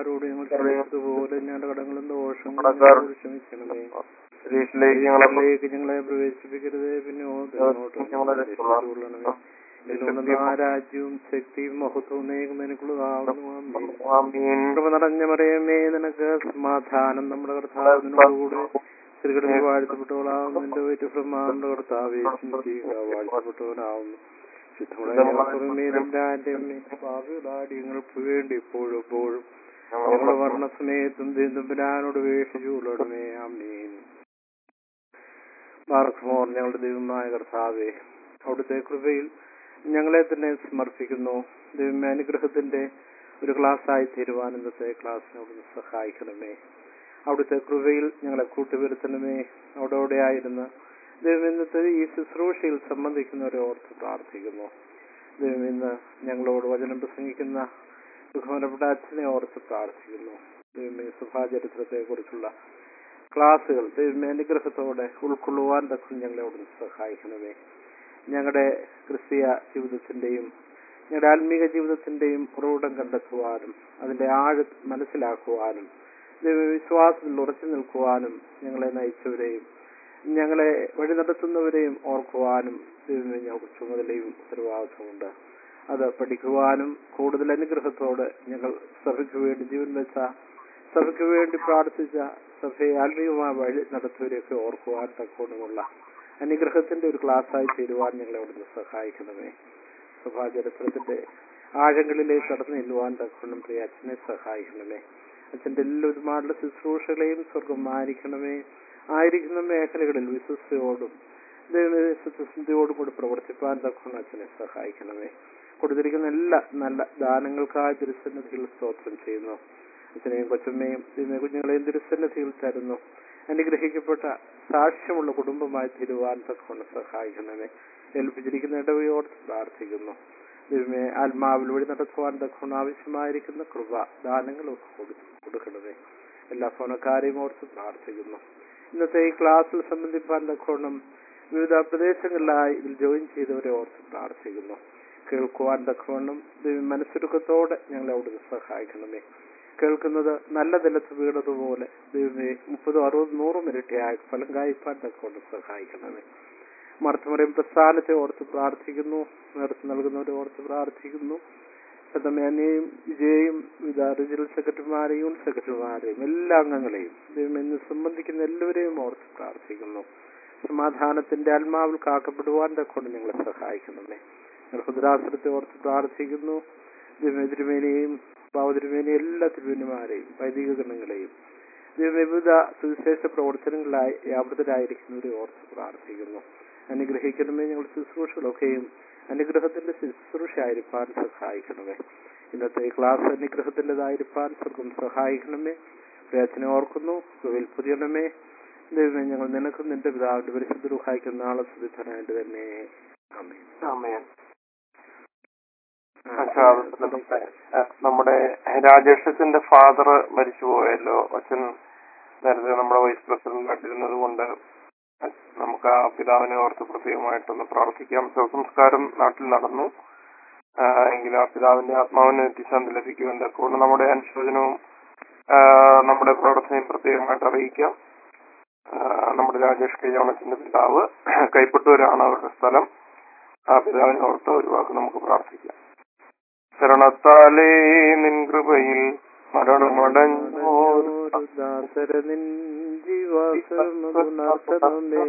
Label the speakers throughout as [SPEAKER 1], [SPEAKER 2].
[SPEAKER 1] കടക്കാരോട് ഞങ്ങൾ ക്ഷമിച്ചതുപോലെ ഞങ്ങളുടെ കടങ്ങളും ദോഷങ്ങളും
[SPEAKER 2] കടക്കാർ
[SPEAKER 1] ഞങ്ങളോട് ക്ഷമിക്കണമേ
[SPEAKER 2] പരീക്ഷയിലേക്ക് ഞങ്ങളെ
[SPEAKER 1] ഞങ്ങളിലേക്ക് ഞങ്ങളെ പ്രവേശിപ്പിക്കരുത് പിന്നെ
[SPEAKER 2] ഞങ്ങളെ രക്ഷിക്കണമേ.
[SPEAKER 1] രാജ്യവും ശക്തിയും മഹത്വവും നീക്കും നിനക്കുള്ളതാവുന്നു
[SPEAKER 2] ആമീൻ.
[SPEAKER 1] കൃപ നിറഞ്ഞ മറിയമേ നിനക്ക് സമാധാനം നമ്മുടെ കർത്താവിനോടുകൂടെ സ്ത്രീകളിൽ വാഴ്ത്തപ്പെട്ടവളാവുന്നു നിന്റെ വീട്ടിൽ ബ്രഹ്മാണ്ട കർത്താവേ ചെയ്യുക വാഴ്ത്തപ്പെട്ടവനാവുന്നു ഭാവികളാടിയങ്ങൾക്ക് വേണ്ടി ഇപ്പോഴും എപ്പോഴും ഞങ്ങളുടെ വർണ്ണസമയത്തും ദീന്തമ്പുരാനോട് വേഷിച്ചുകൊള്ളണമേ അമ്മീൻ മാർക്സ്മോർ ഞങ്ങളുടെ ദൈവമായ കർത്താവേ അവിടുത്തെ കൃപയിൽ ഞങ്ങളെ തന്നെ സമർപ്പിക്കുന്നു ദൈവമേ അനുഗ്രഹത്തിന്റെ ഒരു ക്ലാസ്സായി തീരുവാൻ ഇന്നത്തെ ക്ലാസ്സിനോട് സഹായിക്കണമേ അവിടുത്തെ കൃപയിൽ ഞങ്ങളെ കൂട്ടുവരുത്തണമേ അവിടെ ആയിരുന്ന ദൈവം ഇന്നത്തെ ഈ ശുശ്രൂഷയിൽ സംബന്ധിക്കുന്നവരെ ഓർത്ത് പ്രാർത്ഥിക്കുന്നു ദൈവം ഇന്ന് ഞങ്ങളോട് വചനം പ്രസംഗിക്കുന്ന ബഹുമാനപ്പെട്ട അച്ഛനെ ഓർത്ത് പ്രാർത്ഥിക്കുന്നു ദൈവമേ സഭാചരിത്രത്തെ കുറിച്ചുള്ള ക്ലാസ്സുകൾ ദൈവമേ അനുഗ്രഹത്തോടെ ഉൾക്കൊള്ളുവാൻ തക്കം ഞങ്ങളെ അവിടുന്ന് സഹായിക്കണമേ ഞങ്ങളുടെ ക്രിസ്തീയ ജീവിതത്തിന്റെയും ഞങ്ങളുടെ ആത്മീക ജീവിതത്തിന്റെയും ഉറവിടം കണ്ടെത്തുവാനും അതിന്റെ ആഴ മനസ്സിലാക്കുവാനും ദൈവ വിശ്വാസത്തിൽ ഉറച്ചു നിൽക്കുവാനും ഞങ്ങളെ നയിച്ചവരെയും ഞങ്ങളെ വഴി നടത്തുന്നവരെയും ഓർക്കുവാനും ദൈവമേ ഞങ്ങൾക്ക് ചുമതലയും ഉത്തരവാദിത്വമുണ്ട് അത് പഠിക്കുവാനും കൂടുതൽ അനുഗ്രഹത്തോടെ ഞങ്ങൾ സഭയ്ക്ക് വേണ്ടി ജീവൻ വെച്ച സഭയ്ക്ക് വേണ്ടി പ്രാർത്ഥിച്ച സഭയെ ആത്മീയമായ വഴി നടത്തുവരെയൊക്കെ ഓർക്കുവാൻ തക്കോണമുള്ള അനുഗ്രഹത്തിന്റെ ഒരു ക്ലാസ്സായി തീരുവാൻ ഞങ്ങളെ അവിടുന്ന് സഹായിക്കണമേ സഭാചരിത്രത്തിന്റെ ആഴങ്ങളിലേക്ക് കടന്നു ചെല്ലുവാൻ തക്കോണം പ്രിയ അച്ഛനെ സഹായിക്കണമേ അച്ഛന്റെ എല്ലാ ഒരുപാടുള്ള ശുശ്രൂഷകളെയും സ്വർഗം മാനിക്കണമേ ആയിരിക്കുന്ന മേഖലകളിൽ വിശ്വസ്തയോടും ദൈവമേ സത്യസന്ധിയോടും കൂടി പ്രവർത്തിപ്പാൻ തക്കണം അച്ഛനെ സഹായിക്കണമേ കൊടുത്തിരിക്കുന്ന എല്ലാ നല്ല ദാനങ്ങൾക്കായി തിരുസന്നിധിയിൽ സ്തോത്രം ചെയ്യുന്നു അച്ഛനെയും കൊച്ചമ്മയും ദൈവമേ കുഞ്ഞുങ്ങളെയും തിരുസന്നിധിയിൽ തരുന്നു അനുഗ്രഹിക്കപ്പെട്ട സാക്ഷ്യമുള്ള കുടുംബമായി തീരുവാൻ തക്കൊണ്ട് സഹായിക്കണമേ ഏൽപ്പിച്ചിരിക്കുന്ന ഇടവയോട് പ്രാർത്ഥിക്കുന്നു ദൈവമേ ആത്മാവിൽ വഴി നടത്തുവാൻ തക്കൊണ്ട് ആവശ്യമായിരിക്കുന്ന കൃപ ദാനങ്ങളൊക്കെ കൊടു- കൊടുക്കണമേ എല്ലാ ഭവനക്കാരെയും ഓർത്ത് പ്രാർത്ഥിക്കുന്നു ഇന്നത്തെ ഈ ക്ലാസ്സിൽ സംബന്ധിപ്പാൻ തക്കോണം വിവിധ പ്രദേശങ്ങളിലായി ഇതിൽ ജോയിൻ ചെയ്തവരെ ഓർത്ത് പ്രാർത്ഥിക്കുന്നു കേൾക്കുവാൻ തക്കവണ്ണം ദൈവം മനസ്സൊരുക്കത്തോടെ ഞങ്ങളെ അവിടുന്ന് സഹായിക്കണമേ കേൾക്കുന്നത് നല്ല നിലത്ത് വീണതുപോലെ ദൈവമേ മുപ്പതും അറുപതും നൂറും ഇരട്ടിയായി ഫലം കായ്പാൻ തക്കവണ്ണം സഹായിക്കണമേ മർത്തമറിയും പ്രസ്ഥാനത്തെ ഓർത്ത് പ്രാർത്ഥിക്കുന്നു നേതൃത്വം നൽകുന്നവരെ ഓർത്ത് പ്രാർത്ഥിക്കുന്നു ശതമേനയും വിജയും വിവിധ റിജിനൽ സെക്രട്ടറിമാരെയും സെക്രട്ടറിമാരെയും എല്ലാ അംഗങ്ങളെയും ദൈവം ഇന്ന് സംബന്ധിക്കുന്ന എല്ലാവരെയും ഓർത്ത് പ്രാർത്ഥിക്കുന്നു സമാധാനത്തിന്റെ ആത്മാവിൽ കാക്കപ്പെടുവാൻ തക്കൊണ്ട് ഞങ്ങളെ സഹായിക്കണമേ ഞങ്ങൾ ഹുദ്രാസനത്തെ ഓർത്ത് പ്രാർത്ഥിക്കുന്നു ദൈവമേ തിരുമേനിയെയും ഭാവതിരുമേനെയും എല്ലാ തിരുമേനിമാരെയും വൈദിക ഗണങ്ങളെയും ദൈവം വിവിധ സുവിശേഷ പ്രവർത്തനങ്ങളായി വ്യാപൃതരായിരിക്കുന്നവരെ ഓർത്ത് പ്രാർത്ഥിക്കുന്നു അനുഗ്രഹിക്കണമേ ഞങ്ങൾ ശുശ്രൂഷകളൊക്കെയും അനുഗ്രഹത്തിന്റെ ശുശ്രൂഷയായിരിക്കാൻ സഹായിക്കണമേ ഇന്നത്തെ ക്ലാസ് അനുഗ്രഹത്തിൻ്റെതായിരിക്കാൻ സ്വർഗം സഹായിക്കണമേ പ്രയത്നം ഓർക്കുന്നു കൃപയിൽ പുതിയണമേ ദൈവമേ ഞങ്ങൾ നിനക്കും നിന്റെ പിതാവിന്റെ പരിശുദ്ധ റുഹായിക്കുന്ന നാളെ സുധിധനായിട്ട് തന്നെ ആമേൻ
[SPEAKER 2] ആമേൻ. അച്ഛാ, നമ്മുടെ നമ്മുടെ രാജേഷത്തിന്റെ ഫാദർ മരിച്ചുപോയല്ലോ അച്ഛൻ നേരത്തെ നമ്മുടെ വൈസ് പ്രസിഡന്റ് ആയിട്ടിരുന്നത് കൊണ്ട് നമുക്ക് ആ പിതാവിനെ ഓർത്ത് പ്രത്യേകമായിട്ടൊന്ന് പ്രാർത്ഥിക്കാം ശവസംസ്കാരം നാട്ടിൽ നടന്നു ആ, എങ്കിലും ആ പിതാവിന്റെ ആത്മാവിന് നിത്യശാന്തി ലഭിക്കുവാൻ തക്കോണ്ട് നമ്മുടെ അനുശോചനവും ആ, നമ്മുടെ പ്രാർത്ഥനയും പ്രത്യേകമായിട്ട് അറിയിക്കാം ആ, നമ്മുടെ രാജേഷ് കെ ജോണത്തിന്റെ പിതാവ് കൈപ്പട്ടൂരാണ് അവരുടെ സ്ഥലം ആ പിതാവിനെ ഓർത്ത് ഒരു വാക്ക് നമുക്ക് പ്രാർത്ഥിക്കാം ശരണത്താലേ നിൻ കൃപയിൽ മരണമടഞ്ഞോർ
[SPEAKER 1] ദാസരനിൻ ജീവാസമേ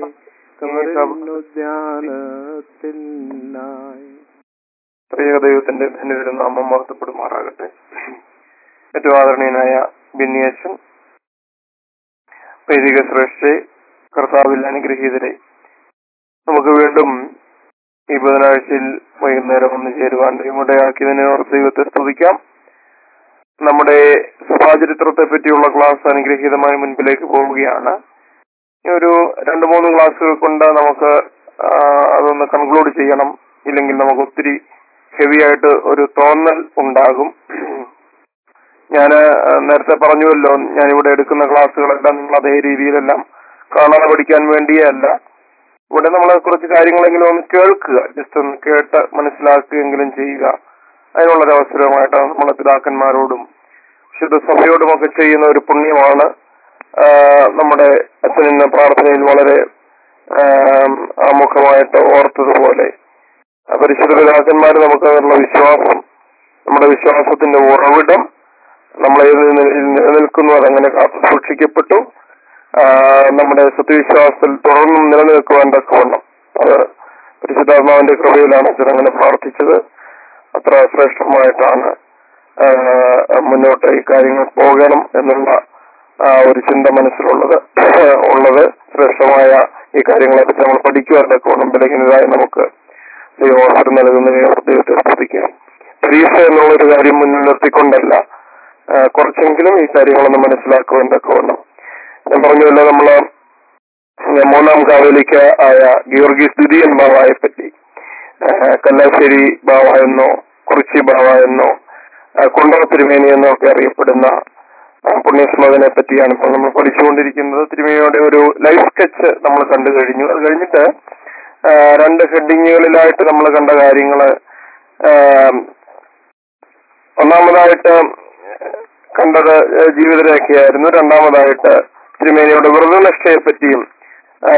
[SPEAKER 1] കമറിനുദ്യാനത്തിനായി
[SPEAKER 2] ത്രിയേക ദൈവത്തിന്റെ ധന്യതയുടെ നാമം വാർത്തപ്പെടുമാറാകട്ടെ ഏറ്റവും ആദരണീയനായ ബിന്നിയച്ചൻ വൈദിക ശ്രേഷ്ഠയെ കർത്താവിൽ അനുഗ്രഹീതരെ നമുക്ക് വീണ്ടും ഈ ബുധനാഴ്ചയിൽ വൈകുന്നേരം ഒന്ന് ചേരുവാൻ ദൈവമുടയാക്കിയതിനെ ഓർത്ത് ദൈവത്തെ സ്തുതിക്കാം നമ്മുടെ സഭാചരിത്രത്തെ പറ്റിയുള്ള ക്ലാസ് അനുഗ്രഹീതമായി മുൻപിലേക്ക് പോവുകയാണ് ഈ ഒരു രണ്ട് മൂന്ന് ക്ലാസ്സുകൾ കൊണ്ട് നമുക്ക് ആ, അതൊന്ന് കൺക്ലൂഡ് ചെയ്യണം ഇല്ലെങ്കിൽ നമുക്ക് ഒത്തിരി ഹെവി ആയിട്ട് ഒരു തോന്നൽ ഉണ്ടാകും ഞാൻ നേരത്തെ പറഞ്ഞുവല്ലോ ഞാൻ ഇവിടെ എടുക്കുന്ന ക്ലാസ്സുകളെല്ലാം നിങ്ങൾ അതേ രീതിയിലെല്ലാം കാണാതെ പഠിക്കാൻ വേണ്ടിയേ അല്ല ഇവിടെ നമ്മൾ കുറച്ച് കാര്യങ്ങളെങ്കിലും ഒന്ന് കേൾക്കുക ജസ്റ്റ് ഒന്ന് കേട്ട് മനസ്സിലാക്കുകയെങ്കിലും ചെയ്യുക അതിനുള്ളൊരു അവസരമായിട്ടാണ് നമ്മളെ പിതാക്കന്മാരോടും പരിശുദ്ധ സഭയോടുമൊക്കെ ചെയ്യുന്ന ഒരു പുണ്യമാണ് ആ, നമ്മുടെ അച്ഛൻ ഇന്ന് പ്രാർത്ഥനയിൽ വളരെ ആ, ആമുഖമായിട്ട് ഓർത്തതുപോലെ ആ പരിശുദ്ധ പിതാക്കന്മാർ നമുക്ക് അതിനുള്ള വിശ്വാസം നമ്മുടെ വിശ്വാസത്തിന്റെ ഉറവിടം നമ്മൾ ഏത് നിലയിൽ നിലനിൽക്കുന്നു അതങ്ങനെ കാത്തു സൂക്ഷിക്കപ്പെട്ടു ആ, നമ്മുടെ സത്യവിശ്വാസത്തിൽ തുടർന്നും നിലനിൽക്കുവാൻ തക്കവണ്ണം അത് പരിശുദ്ധാത്മാവിന്റെ കൃപയിലാണ് അച്ഛൻ അങ്ങനെ പ്രാർത്ഥിച്ചത് അത്ര ശ്രേഷ്ഠമായിട്ടാണ് ആ, മുന്നോട്ട് ഈ കാര്യങ്ങൾ പോകണം എന്നുള്ള ആ, ഒരു ചിന്ത മനസ്സിലുള്ളത് ഉള്ളത് ശ്രേഷ്ഠമായ ഈ കാര്യങ്ങളെ പറ്റി നമ്മൾ പഠിക്കുവാൻ തക്കവണ്ണം ബലഹീനരായി നമുക്ക് ദൈവം അവസരം നൽകുന്നതിനെ ഓർത്ത് ദൈവത്തെ സ്തുതിക്കാം പരീക്ഷ എന്നുള്ള ഒരു കാര്യം മുന്നിൽ നിർത്തിക്കൊണ്ടല്ല ആ, കുറച്ചെങ്കിലും ഈ കാര്യങ്ങളൊന്ന് മനസ്സിലാക്കുവാൻ തക്കവണ്ണം ഞാൻ പറഞ്ഞല്ലോ നമ്മള് മൂന്നാം കാവലിക്ക ആയ ഗീവർഗീസ് ദ്വിതീയൻ ബാവായെ പറ്റി ആ, കല്ലാശ്ശേരി ബാവ എന്നോ കുറിച്ചി ബാവ എന്നോ ആ, കുണ്ടറ തിരുമേനി എന്നോ ഒക്കെ അറിയപ്പെടുന്ന ആ, പുണ്യസ്മൃതിനെ പറ്റിയാണ് ഇപ്പോൾ നമ്മൾ പഠിച്ചുകൊണ്ടിരിക്കുന്നത് തിരുമേനിയുടെ ഒരു ലൈഫ് സ്കെച്ച് നമ്മൾ കണ്ടു കഴിഞ്ഞു അത് കഴിഞ്ഞിട്ട് ആ, രണ്ട് ഹെഡിങ്ങുകളിലായിട്ട് നമ്മൾ കണ്ട കാര്യങ്ങള് ആ, ഒന്നാമതായിട്ട് കണ്ടത് ജീവിതരേഖയായിരുന്നു രണ്ടാമതായിട്ട് തിരുമേനിയുടെ വ്രതനിഷ്ഠയെ പറ്റിയും ആ,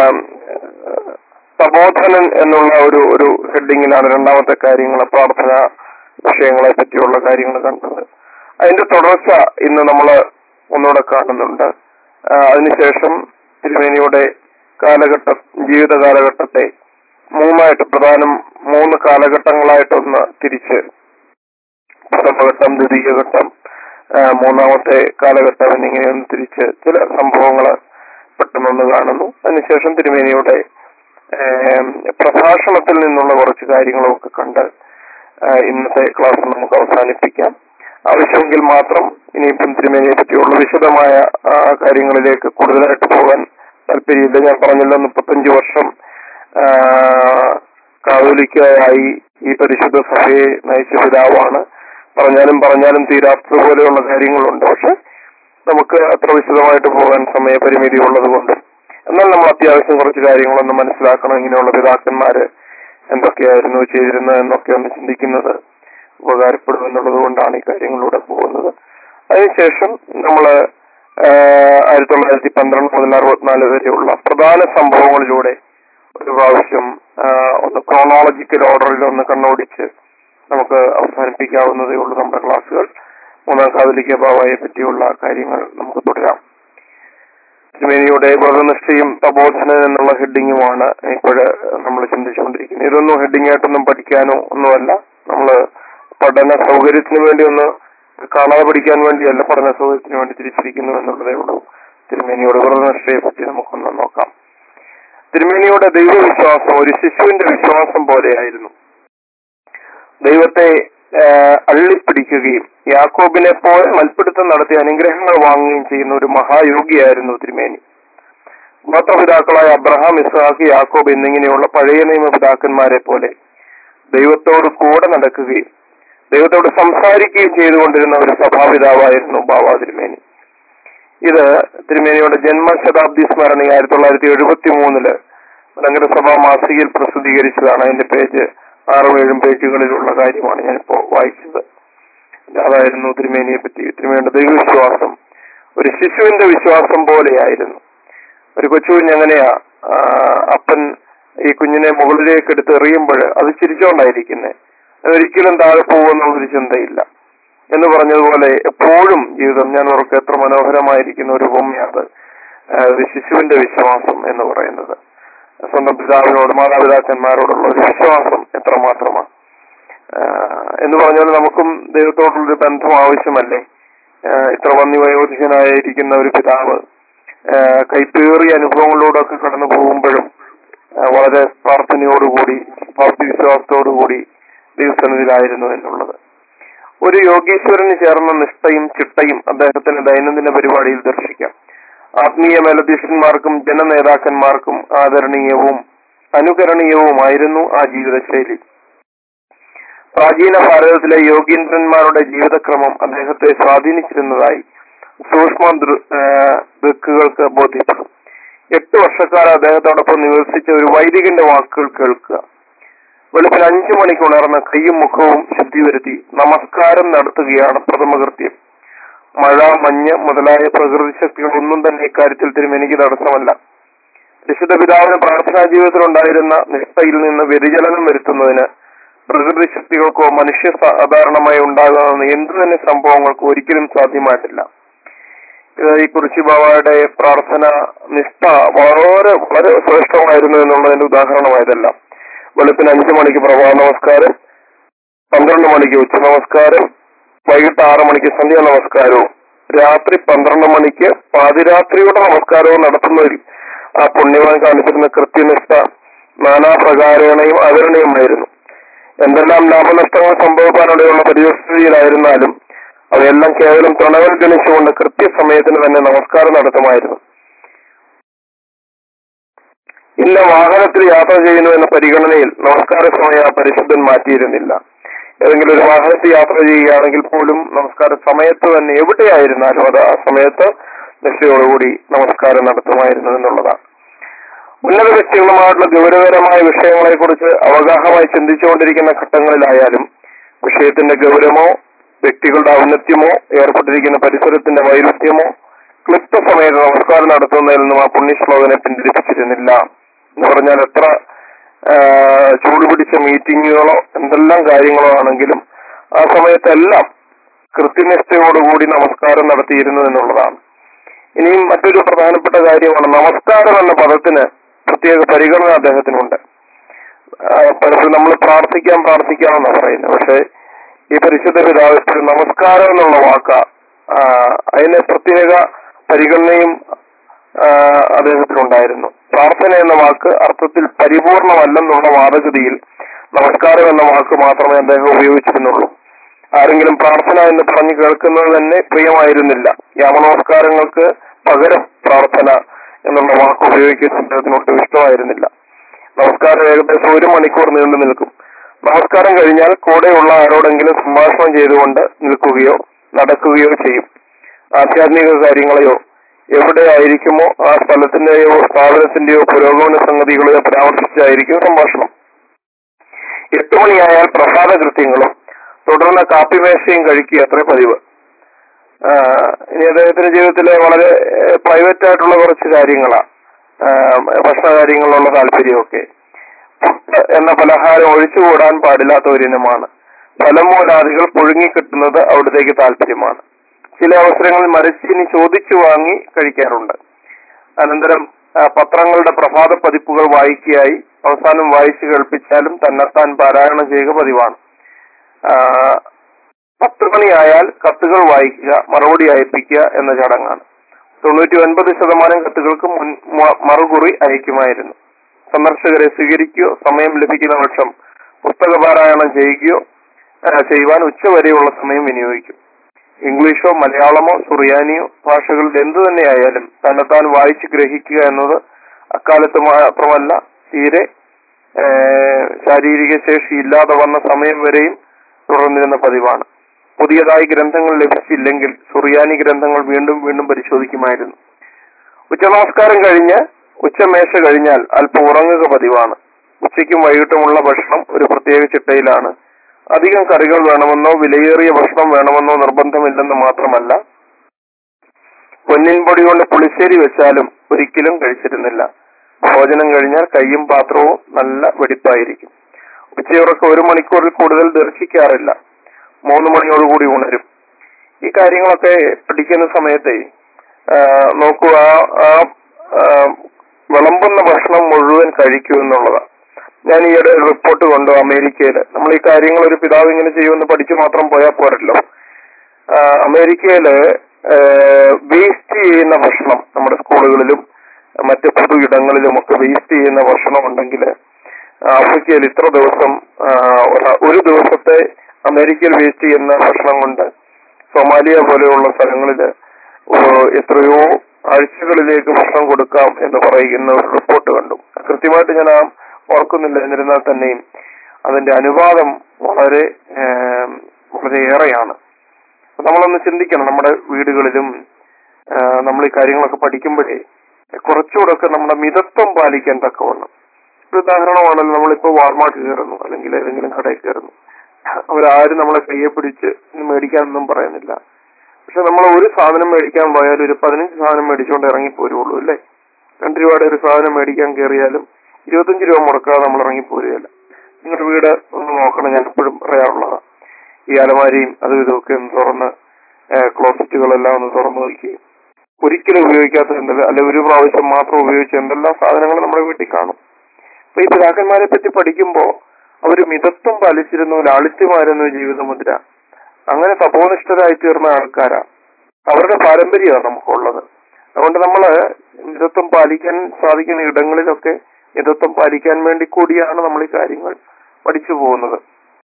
[SPEAKER 2] തപോധനൻ എന്നുള്ള ഒരു ഒരു ഹെഡിങ്ങിലാണ് രണ്ടാമത്തെ കാര്യങ്ങൾ പ്രാർത്ഥന വിഷയങ്ങളെ പറ്റിയുള്ള കാര്യങ്ങൾ കണ്ടത് അതിന്റെ തുടർച്ച ഇന്ന് നമ്മൾ ഒന്നുകൂടെ കാണുന്നുണ്ട് ആ, അതിനുശേഷം തിരുമേനിയുടെ കാലഘട്ട ജീവിത കാലഘട്ടത്തെ മൂന്നായിട്ട് പ്രധാനം മൂന്ന് കാലഘട്ടങ്ങളായിട്ടൊന്ന് തിരിച്ച് പ്രഥമഘട്ടം ദ്വിതീയഘട്ടം ആ, മൂന്നാമത്തെ കാലഘട്ടം എന്നിങ്ങനെ ഒന്ന് തിരിച്ച് ചില സംഭവങ്ങൾ പെട്ടെന്നൊന്ന് കാണുന്നു അതിനുശേഷം തിരുമേനിയുടെ ഏം, പ്രഭാഷണത്തിൽ നിന്നുള്ള കുറച്ച് കാര്യങ്ങളൊക്കെ കണ്ട് ആ, ഇന്നത്തെ ക്ലാസ് നമുക്ക് അവസാനിപ്പിക്കാം ആവശ്യമെങ്കിൽ മാത്രം ഇനിയിപ്പം തിരുമേനിയെ പറ്റിയുള്ള വിശദമായ ആ, കാര്യങ്ങളിലേക്ക് കൂടുതലായിട്ട് പോകാൻ താല്പര്യമില്ല ഞാൻ പറഞ്ഞല്ലോ മുപ്പത്തഞ്ച് വർഷം ആ, കാതോലിക്കായി ഈ പരിശുദ്ധ സഭയെ നയിച്ച പിതാവാണ് പറഞ്ഞാലും പറഞ്ഞാലും തീരാത്തതുപോലെയുള്ള കാര്യങ്ങളുണ്ട് പക്ഷെ നമുക്ക് അത്ര വിശദമായിട്ട് പോകാൻ സമയപരിമിതി ഉള്ളത് കൊണ്ട് എന്നാൽ നമ്മൾ അത്യാവശ്യം കുറച്ച് കാര്യങ്ങളൊന്ന് മനസ്സിലാക്കണം ഇങ്ങനെയുള്ള പിതാക്കന്മാര് എന്തൊക്കെയായിരുന്നു ചെയ്തിരുന്നത് എന്നൊക്കെ ഒന്ന് ചിന്തിക്കുന്നത് ഉപകാരപ്പെടും എന്നുള്ളത് കൊണ്ടാണ് ഈ കാര്യങ്ങളിലൂടെ പോകുന്നത് അതിനുശേഷം നമ്മള് ആയിരത്തി തൊള്ളായിരത്തി പന്ത്രണ്ട് മുതൽ അറുപത്തിനാല് വരെയുള്ള പ്രധാന സംഭവങ്ങളിലൂടെ ഒരു പ്രാവശ്യം ആ, ഒന്ന് ക്രോണോളജിക്കൽ ഓർഡറിൽ ഒന്ന് കണ്ണോടിച്ച് നമുക്ക് അവസാനിപ്പിക്കാവുന്നതേ ഉള്ളൂ നമ്മുടെ ക്ലാസ്സുകൾ മൂന്നാം കാതലിക്ക ബാബായെ പറ്റിയുള്ള കാര്യങ്ങൾ നമുക്ക് തുടരാം തിരുമേനിയുടെ വ്രതനിഷ്ഠയും തപോധനൻ എന്നുള്ള ഹെഡിങ്ങുമാണ് ഇപ്പോൾ നമ്മൾ ചിന്തിച്ചുകൊണ്ടിരിക്കുന്നത് ഇതൊന്നും ഹെഡിങ് ആയിട്ടൊന്നും പഠിക്കാനോ ഒന്നുമല്ല നമ്മൾ പഠന സൗകര്യത്തിന് വേണ്ടി ഒന്ന് കാണാതെ പഠിക്കാൻ വേണ്ടിയല്ല പഠന സൗകര്യത്തിന് വേണ്ടി തിരിച്ചിരിക്കുന്നു എന്നുള്ളതേ ഉള്ളൂ തിരുമേനിയുടെ വ്രതനിഷ്ഠയെ പറ്റി നമുക്കൊന്ന് നോക്കാം തിരുമേനിയുടെ ദൈവവിശ്വാസം ഒരു ശിശുവിന്റെ വിശ്വാസം പോലെയായിരുന്നു ദൈവത്തെ ആ, അള്ളിപ്പിടിക്കുകയും യാക്കോബിനെ പോലെ മൽപ്പിടുത്തം നടത്തി അനുഗ്രഹങ്ങൾ വാങ്ങുകയും ചെയ്യുന്ന ഒരു മഹായോഗിയായിരുന്നു തിരുമേനി ഗോത്രപിതാക്കളായ അബ്രഹാം ഇസ്ഹാഖ് യാക്കോബ് എന്നിങ്ങനെയുള്ള പഴയ നിയമ പിതാക്കന്മാരെ പോലെ ദൈവത്തോട് കൂടെ നടക്കുകയും ദൈവത്തോട് സംസാരിക്കുകയും ചെയ്തുകൊണ്ടിരുന്ന ഒരു സഭാപിതാവായിരുന്നു ബാബാ തിരുമേനി ഇത് തിരുമേനിയുടെ ജന്മശതാബ്ദി സ്മരണ ആയിരത്തി തൊള്ളായിരത്തി എഴുപത്തി മൂന്നില് നഗരസഭാ മാസികയിൽ പ്രസിദ്ധീകരിച്ചതാണ് അതിന്റെ പേജ് ആറും ഏഴും പേജുകളിലുള്ള കാര്യമാണ് ഞാനിപ്പോ വായിച്ചത് അതായിരുന്നു തിരുമേനിയെ പറ്റി തിരുമേനിയുടെ ദൈവവിശ്വാസം ഒരു ശിശുവിന്റെ വിശ്വാസം പോലെയായിരുന്നു ഒരു കൊച്ചുകുഞ്ഞ് എങ്ങനെയാ ആ, അപ്പൻ ഈ കുഞ്ഞിനെ മുകളിലേക്ക് എടുത്ത് എറിയുമ്പോൾ അത് ചിരിച്ചോണ്ടായിരിക്കുന്നേ ഒരിക്കലും താഴെ പോകുമെന്നുള്ളൊരു ചിന്തയില്ല എന്ന് പറഞ്ഞതുപോലെ എപ്പോഴും ജീവിതം ഞാൻ ഓർക്ക് എത്ര മനോഹരമായിരിക്കുന്ന ഒരു ഭൂമിയാണ് ഒരു ശിശുവിന്റെ വിശ്വാസം എന്ന് പറയുന്നത് സ്വന്തം പിതാവിനോട് മാതാപിതാക്കന്മാരോടുള്ള ഒരു വിശ്വാസം എത്രമാത്രമാണ് ആഹ് എന്ന് പറഞ്ഞാൽ നമുക്കും ദൈവത്തോടുള്ളൊരു ബന്ധം ആവശ്യമല്ലേ ആഹ് ഇത്ര വന്നി വയോധികനായിരിക്കുന്ന ഒരു പിതാവ് ആഹ് കൈപ്പേറിയ അനുഭവങ്ങളിലൂടെയൊക്കെ കടന്നു പോകുമ്പോഴും ആഹ് വളരെ പ്രാർത്ഥനയോടുകൂടി ഭക്തി വിശ്വാസത്തോടുകൂടി ദൈവസന്നിധിയിലായിരുന്നു എന്നുള്ളത് ഒരു യോഗീശ്വരന് ചേർന്ന നിഷ്ഠയും ചിട്ടയും അദ്ദേഹത്തിന്റെ ദൈനംദിന പരിപാടിയിൽ ദർശിക്കാം ആത്മീയ മേലധ്യക്ഷന്മാർക്കും ജനനേതാക്കന്മാർക്കും ആദരണീയവും അനുകരണീയവുമായിരുന്നു ആ ജീവിതശൈലി പ്രാചീന ഭാരതത്തിലെ യോഗീന്ദ്രന്മാരുടെ ജീവിതക്രമം അദ്ദേഹത്തെ സ്വാധീനിച്ചിരുന്നതായി സൂക്ഷ്മ ദൃ- ആ, ദൃക്കുകൾക്ക് ബോധ്യപ്പെടും എട്ട് വർഷക്കാലം അദ്ദേഹത്തോടൊപ്പം നിവസിച്ച ഒരു വൈദികന്റെ വാക്കുകൾ കേൾക്കുക വെളുപ്പിന് അഞ്ചു മണിക്ക് ഉണർന്ന് കൈയും മുഖവും ശുദ്ധി വരുത്തി നമസ്കാരം നടത്തുകയാണ് പ്രഥമകൃത്യം മഴ മഞ്ഞ് മുതലായ പ്രകൃതി ശക്തികളൊന്നും തന്നെ ഇക്കാര്യത്തിൽ തിരുമെനിക്ക് തടസ്സമല്ല വിശുദ്ധ പിതാവിന് പ്രാർത്ഥനാ ജീവിതത്തിൽ ഉണ്ടായിരുന്ന നിഷ്ഠയിൽ നിന്ന് വ്യതിചലനം വരുത്തുന്നതിന് പ്രകൃതി ശക്തികൾക്കോ മനുഷ്യ സാധാരണമായി ഉണ്ടാകുന്ന എന്തു തന്നെ സംഭവങ്ങൾക്കോ ഒരിക്കലും സാധ്യമായിട്ടില്ല ഇത് ഈ കുറിച്ചി ബാബയുടെ പ്രാർത്ഥന നിഷ്ഠ വളരെ വളരെ ശ്രേഷ്ഠമായിരുന്നു എന്നുള്ളതിന്റെ ഉദാഹരണമായതല്ല വെളുപ്പിന് അഞ്ചു മണിക്ക് പ്രഭാത നമസ്കാരം പന്ത്രണ്ട് മണിക്ക് ഉച്ച നമസ്കാരം വൈകിട്ട് ആറ് മണിക്ക് സന്ധ്യാ നമസ്കാരവും രാത്രി പന്ത്രണ്ട് മണിക്ക് പാതിരാത്രിയുടെ നമസ്കാരവും നടത്തുന്നതിൽ ആ പുണ്യവാൻ കാണിച്ചിരുന്ന കൃത്യനിഷ്ഠ നാനാപ്രകാരേണയും ആദരണീയമായിരുന്നു എന്തെല്ലാം ലാഭനഷ്ടങ്ങൾ സംഭവിക്കാനിടയുള്ള പരിസ്ഥിതിയിലായിരുന്നാലും അവയെല്ലാം കേവലം തുണവൽ ഗണിച്ചുകൊണ്ട് കൃത്യസമയത്തിന് തന്നെ നമസ്കാരം നടത്തുമായിരുന്നു ഇന്ന വാഹനത്തിൽ യാത്ര ചെയ്യുന്നു എന്ന പരിഗണനയിൽ നമസ്കാര സമയം ആ പരിശുദ്ധൻ മാറ്റിയിരുന്നില്ല ഏതെങ്കിലും ഒരു വാഹനത്തിൽ യാത്ര ചെയ്യുകയാണെങ്കിൽ പോലും നമസ്കാര സമയത്ത് തന്നെ എവിടെയായിരുന്നാലും അത് ആ സമയത്ത് നിഷ്ഠയോടുകൂടി നമസ്കാരം നടത്തുമായിരുന്നു എന്നുള്ളതാണ് ഉന്നത വ്യക്തികളുമായിട്ടുള്ള ഗൗരവകരമായ വിഷയങ്ങളെ കുറിച്ച് അവഗാഹമായി ചിന്തിച്ചുകൊണ്ടിരിക്കുന്ന ഘട്ടങ്ങളിലായാലും വിഷയത്തിന്റെ ഗൗരവമോ വ്യക്തികളുടെ ഔന്നത്യമോ ഏർപ്പെട്ടിരിക്കുന്ന പരിസരത്തിന്റെ വൈരുദ്ധ്യമോ ക്ലിപ്ത സമയത്ത് നമസ്കാരം നടത്തുന്നതിൽ നിന്നും ആ പുണ്യശ്ലോകനെ പിന്തിരിപ്പിച്ചിരുന്നില്ല എന്ന് പറഞ്ഞാൽ എത്ര ആ, ചൂടുപിടിച്ച മീറ്റിങ്ങുകളോ എന്തെല്ലാം കാര്യങ്ങളോ ആണെങ്കിലും ആ സമയത്തെല്ലാം കൃത്യനിഷ്ഠയോടുകൂടി നമസ്കാരം നടത്തിയിരുന്നു എന്നുള്ളതാണ് ഇനിയും മറ്റൊരു പ്രധാനപ്പെട്ട കാര്യമാണ് നമസ്കാരം എന്ന പദത്തിന് പ്രത്യേക പരിഗണന അദ്ദേഹത്തിനുണ്ട് ആ, പലപ്പോഴും നമ്മൾ പ്രാർത്ഥിക്കാൻ പ്രാർത്ഥിക്കാമെന്നാണ് പറയുന്നത് പക്ഷെ ഈ പരിശുദ്ധ പിതാവ് നമസ്കാരം എന്നുള്ള വാക്ക ആ, അതിന് പ്രത്യേക പരിഗണനയും ആ, അദ്ദേഹത്തിനുണ്ടായിരുന്നു പ്രാർത്ഥന എന്ന വാക്ക് അർത്ഥത്തിൽ പരിപൂർണമല്ലെന്നുള്ള വാദഗതിയിൽ നമസ്കാരം എന്ന വാക്ക് മാത്രമേ അദ്ദേഹം ഉപയോഗിച്ചിരുന്നുള്ളൂ ആരെങ്കിലും പ്രാർത്ഥന എന്ന് പറഞ്ഞു കേൾക്കുന്നത് തന്നെ പ്രിയമായിരുന്നില്ല യാമനമസ്കാരങ്ങൾക്ക് പകരം പ്രാർത്ഥന എന്നുള്ള വാക്ക് ഉപയോഗിക്കുന്നത് അദ്ദേഹത്തിന് ഒട്ടും ഇഷ്ടമായിരുന്നില്ല നമസ്കാരം ഏകദേശം ഒരു മണിക്കൂർ നീണ്ടു നിൽക്കും നമസ്കാരം കഴിഞ്ഞാൽ കൂടെയുള്ള ആരോടെങ്കിലും സംഭാഷണം ചെയ്തുകൊണ്ട് നിൽക്കുകയോ നടക്കുകയോ ചെയ്യും ആധ്യാത്മിക കാര്യങ്ങളെയോ എവിടെയായിരിക്കുമോ ആ സ്ഥലത്തിന്റെയോ സ്ഥാപനത്തിന്റെയോ പുരോഗമന സംഗതികളെയോ പരാമർശിച്ചായിരിക്കും സംഭാഷണം എട്ട് മണിയായാൽ പ്രഭാത കൃത്യങ്ങളും തുടർന്ന് കാപ്പിമേശയും കഴിക്കുക അത്ര പതിവ് ആ, ഇനി അദ്ദേഹത്തിന്റെ ജീവിതത്തിലെ വളരെ പ്രൈവറ്റ് ആയിട്ടുള്ള കുറച്ച് കാര്യങ്ങളാ ആ, ഭക്ഷണ കാര്യങ്ങളിലുള്ള താല്പര്യമൊക്കെ പുട്ട് എന്ന പലഹാരം ഒഴിച്ചുകൂടാൻ പാടില്ലാത്ത ഒരു ഇനമാണ് ഫലമൂലാദികൾ പുഴുങ്ങി കിട്ടുന്നത് അവിടത്തേക്ക് താല്പര്യമാണ് ചില അവസരങ്ങളിൽ മരച്ചീനി ചോദിച്ചു വാങ്ങി കഴിക്കാറുണ്ട് അനന്തരം ആ, പത്രങ്ങളുടെ പ്രഭാത പതിപ്പുകൾ വായിക്കുകയായി അവസാനം വായിച്ചു കേൾപ്പിച്ചാലും തന്നെത്താൻ പാരായണം ചെയ്യുക പതിവാണ് ആ, പത്ത് മണിയായാൽ കത്തുകൾ വായിക്കുക മറുപടി അയപ്പിക്കുക എന്ന ചടങ്ങാണ് തൊണ്ണൂറ്റി ഒൻപത് ശതമാനം കത്തുകൾക്ക് മുൻ മ- മറുകുറി അയക്കുമായിരുന്നു സന്ദർശകരെ സ്വീകരിക്കുകയോ സമയം ലഭിക്കുന്ന പക്ഷം പുസ്തക പാരായണം ചെയ്യുകയോ ആ, ചെയ്യുവാൻ ഉച്ചവരെയുള്ള സമയം വിനിയോഗിക്കും ഇംഗ്ലീഷോ മലയാളമോ സുറിയാനിയോ ഭാഷകളിൽ എന്തു തന്നെയായാലും തന്നെത്താൻ വായിച്ച് ഗ്രഹിക്കുക എന്നത് അക്കാലത്ത് മാത്രമല്ല തീരെ ആ, ശാരീരിക ശേഷി ഇല്ലാതെ വന്ന സമയം വരെയും തുടർന്നിരുന്ന പതിവാണ് പുതിയതായി ഗ്രന്ഥങ്ങൾ ലഭിച്ചില്ലെങ്കിൽ സുറിയാനി ഗ്രന്ഥങ്ങൾ വീണ്ടും വീണ്ടും പരിശോധിക്കുമായിരുന്നു ഉച്ചനമസ്കാരം കഴിഞ്ഞ് ഉച്ചമേശ കഴിഞ്ഞാൽ അല്പം ഉറങ്ങുക പതിവാണ് ഉച്ചയ്ക്കും വൈകിട്ടുമുള്ള ഭക്ഷണം ഒരു പ്രത്യേക ചിട്ടയിലാണ് അധികം കറികൾ വേണമെന്നോ വിലയേറിയ ഭക്ഷണം വേണമെന്നോ നിർബന്ധമില്ലെന്ന് മാത്രമല്ല പൊന്നിൻ പൊടി കൊണ്ട് പുളിശ്ശേരി വെച്ചാലും ഒരിക്കലും കഴിച്ചിരുന്നില്ല ഭോജനം കഴിഞ്ഞാൽ കൈയും പാത്രവും നല്ല വെടിപ്പായിരിക്കും ഉച്ചയുറക്കം ഒരു മണിക്കൂറിൽ കൂടുതൽ ദർശിക്കാറില്ല മൂന്ന് മണിയോടുകൂടി ഉണരും ഈ കാര്യങ്ങളൊക്കെ പഠിക്കുന്ന സമയത്തെ ആ, നോക്കൂ ആ ആ, ആ, വിളമ്പുന്ന ഭക്ഷണം മുഴുവൻ കഴിക്കൂ എന്നുള്ളതാണ് ഞാൻ ഈയിടെ ഒരു റിപ്പോർട്ട് കൊണ്ടു അമേരിക്കയില് നമ്മൾ ഈ കാര്യങ്ങൾ ഒരു പിതാവ് ഇങ്ങനെ ചെയ്യുമെന്ന് പഠിച്ചു മാത്രം പോയാൽ പോരല്ലോ ആ, അമേരിക്കയില് വേസ്റ്റ് ചെയ്യുന്ന ഭക്ഷണം നമ്മുടെ സ്കൂളുകളിലും മറ്റ് പൊതു ഇടങ്ങളിലും ഒക്കെ വേസ്റ്റ് ചെയ്യുന്ന ഭക്ഷണം ഉണ്ടെങ്കിൽ ആഫ്രിക്കയിൽ ഇത്ര ദിവസം ആ, ഒരു- ഒരു ദിവസത്തെ അമേരിക്കയിൽ വേസ്റ്റ് ചെയ്യുന്ന ഭക്ഷണം കൊണ്ട് സൊമാലിയ പോലെയുള്ള സ്ഥലങ്ങളിൽ എത്രയോ ആഴ്ചകളിലേക്ക് ഭക്ഷണം കൊടുക്കാം എന്ന് പറയുന്ന ഒരു റിപ്പോർട്ട് കണ്ടു കൃത്യമായിട്ട് ഞാൻ ആ ഓർക്കുന്നില്ല എന്നിരുന്നാൽ തന്നെയും അതിന്റെ അനുപാതം വളരെ ഏം, വളരെ ഏറെയാണ് അപ്പൊ നമ്മളൊന്ന് ചിന്തിക്കണം നമ്മുടെ വീടുകളിലും ആ, നമ്മൾ ഈ കാര്യങ്ങളൊക്കെ പഠിക്കുമ്പോഴേ കുറച്ചുകൂടെ ഒക്കെ നമ്മുടെ മിതത്വം പാലിക്കാൻ തക്കവണ്ണം ഒരു ഉദാഹരണമാണല്ലോ നമ്മളിപ്പോ വാൾമാർട്ട് കയറുന്നു അല്ലെങ്കിൽ ഏതെങ്കിലും കടയിൽ കയറുന്നു അവരാരും നമ്മളെ കയ്യെ പിടിച്ച് ഇത് മേടിക്കാനൊന്നും പറയുന്നില്ല പക്ഷെ നമ്മൾ ഒരു സാധനം മേടിക്കാൻ പോയാൽ ഒരു പതിനഞ്ച് സാധനം മേടിച്ചുകൊണ്ട് ഇറങ്ങി പോരുള്ളൂ അല്ലേ രണ്ട് രൂപയുടെ ഒരു സാധനം മേടിക്കാൻ കയറിയാലും ഇരുപത്തഞ്ച് രൂപ മുടക്കാതെ നമ്മൾ ഇറങ്ങി പോരുകയല്ല നിങ്ങളുടെ വീട് ഒന്ന് നോക്കണം ഞാൻ എപ്പോഴും പറയാറുള്ളതാണ് ഈ അലമാരിയും അതും ഇതുമൊക്കെ ഒന്ന് തുറന്ന് ക്ലോസറ്റുകളെല്ലാം ഒന്ന് തുറന്നു നോക്കുകയും ഒരിക്കലും ഉപയോഗിക്കാത്ത എന്തെല്ലാം അല്ലെ ഒരു പ്രാവശ്യം മാത്രം ഉപയോഗിച്ച എന്തെല്ലാം സാധനങ്ങൾ നമ്മുടെ വീട്ടിൽ കാണും അപ്പൊ ഈ പിതാക്കന്മാരെ പറ്റി പഠിക്കുമ്പോൾ അവര് മിതത്വം പാലിച്ചിരുന്നു ലാളിത്യമായിരുന്നു ജീവിതമുദ്ര അങ്ങനെ തപോനിഷ്ഠരായി തീർന്ന ആൾക്കാരാ അവരുടെ പാരമ്പര്യമാണ് നമുക്കുള്ളത് അതുകൊണ്ട് നമ്മള് മിതത്വം പാലിക്കാൻ സാധിക്കുന്ന ഇടങ്ങളിലൊക്കെ മിതത്വം പാലിക്കാൻ വേണ്ടി കൂടിയാണ് നമ്മൾ ഈ കാര്യങ്ങൾ പഠിച്ചു പോകുന്നത്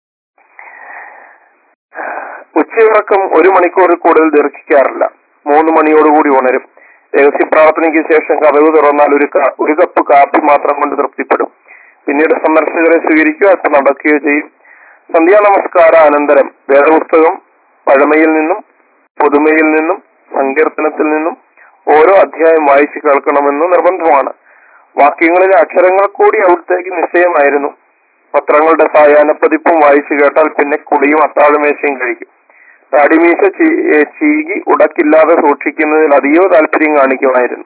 [SPEAKER 2] ഉച്ചയുറക്കം ഒരു മണിക്കൂറിൽ കൂടുതൽ ദീർഘിക്കാറില്ല മൂന്ന് മണിയോടുകൂടി ഉണരും രഹസ്യ പ്രാർത്ഥനയ്ക്ക് ശേഷം കഥവ് തുറന്നാൽ ഒരു ക- ഒരു കപ്പ് കാപ്പി മാത്രം കൊണ്ട് തൃപ്തിപ്പെടും പിന്നീട് സന്ദർശകരെ സ്വീകരിക്കുക അല്പം നടക്കുകയോ ചെയ്യും സന്ധ്യാ നമസ്കാര അനന്തരം വേദപുസ്തകം പഴമയിൽ നിന്നും പുതുമയിൽ നിന്നും സങ്കീർത്തനത്തിൽ നിന്നും ഓരോ അധ്യായം വായിച്ചു കേൾക്കണമെന്ന് നിർബന്ധമാണ് വാക്യങ്ങളിലെ അക്ഷരങ്ങൾ കൂടി അവിടത്തേക്ക് നിശ്ചയമായിരുന്നു പത്രങ്ങളുടെ സായാഹ്ന പതിപ്പും വായിച്ചു കേട്ടാൽ പിന്നെ കുളിയും അത്താഴമേശയും കഴിക്കും താടിമീശ ചീ- ഏ, ചീകി ഉടക്കില്ലാതെ സൂക്ഷിക്കുന്നതിൽ അതീവ താല്പര്യം കാണിക്കുമായിരുന്നു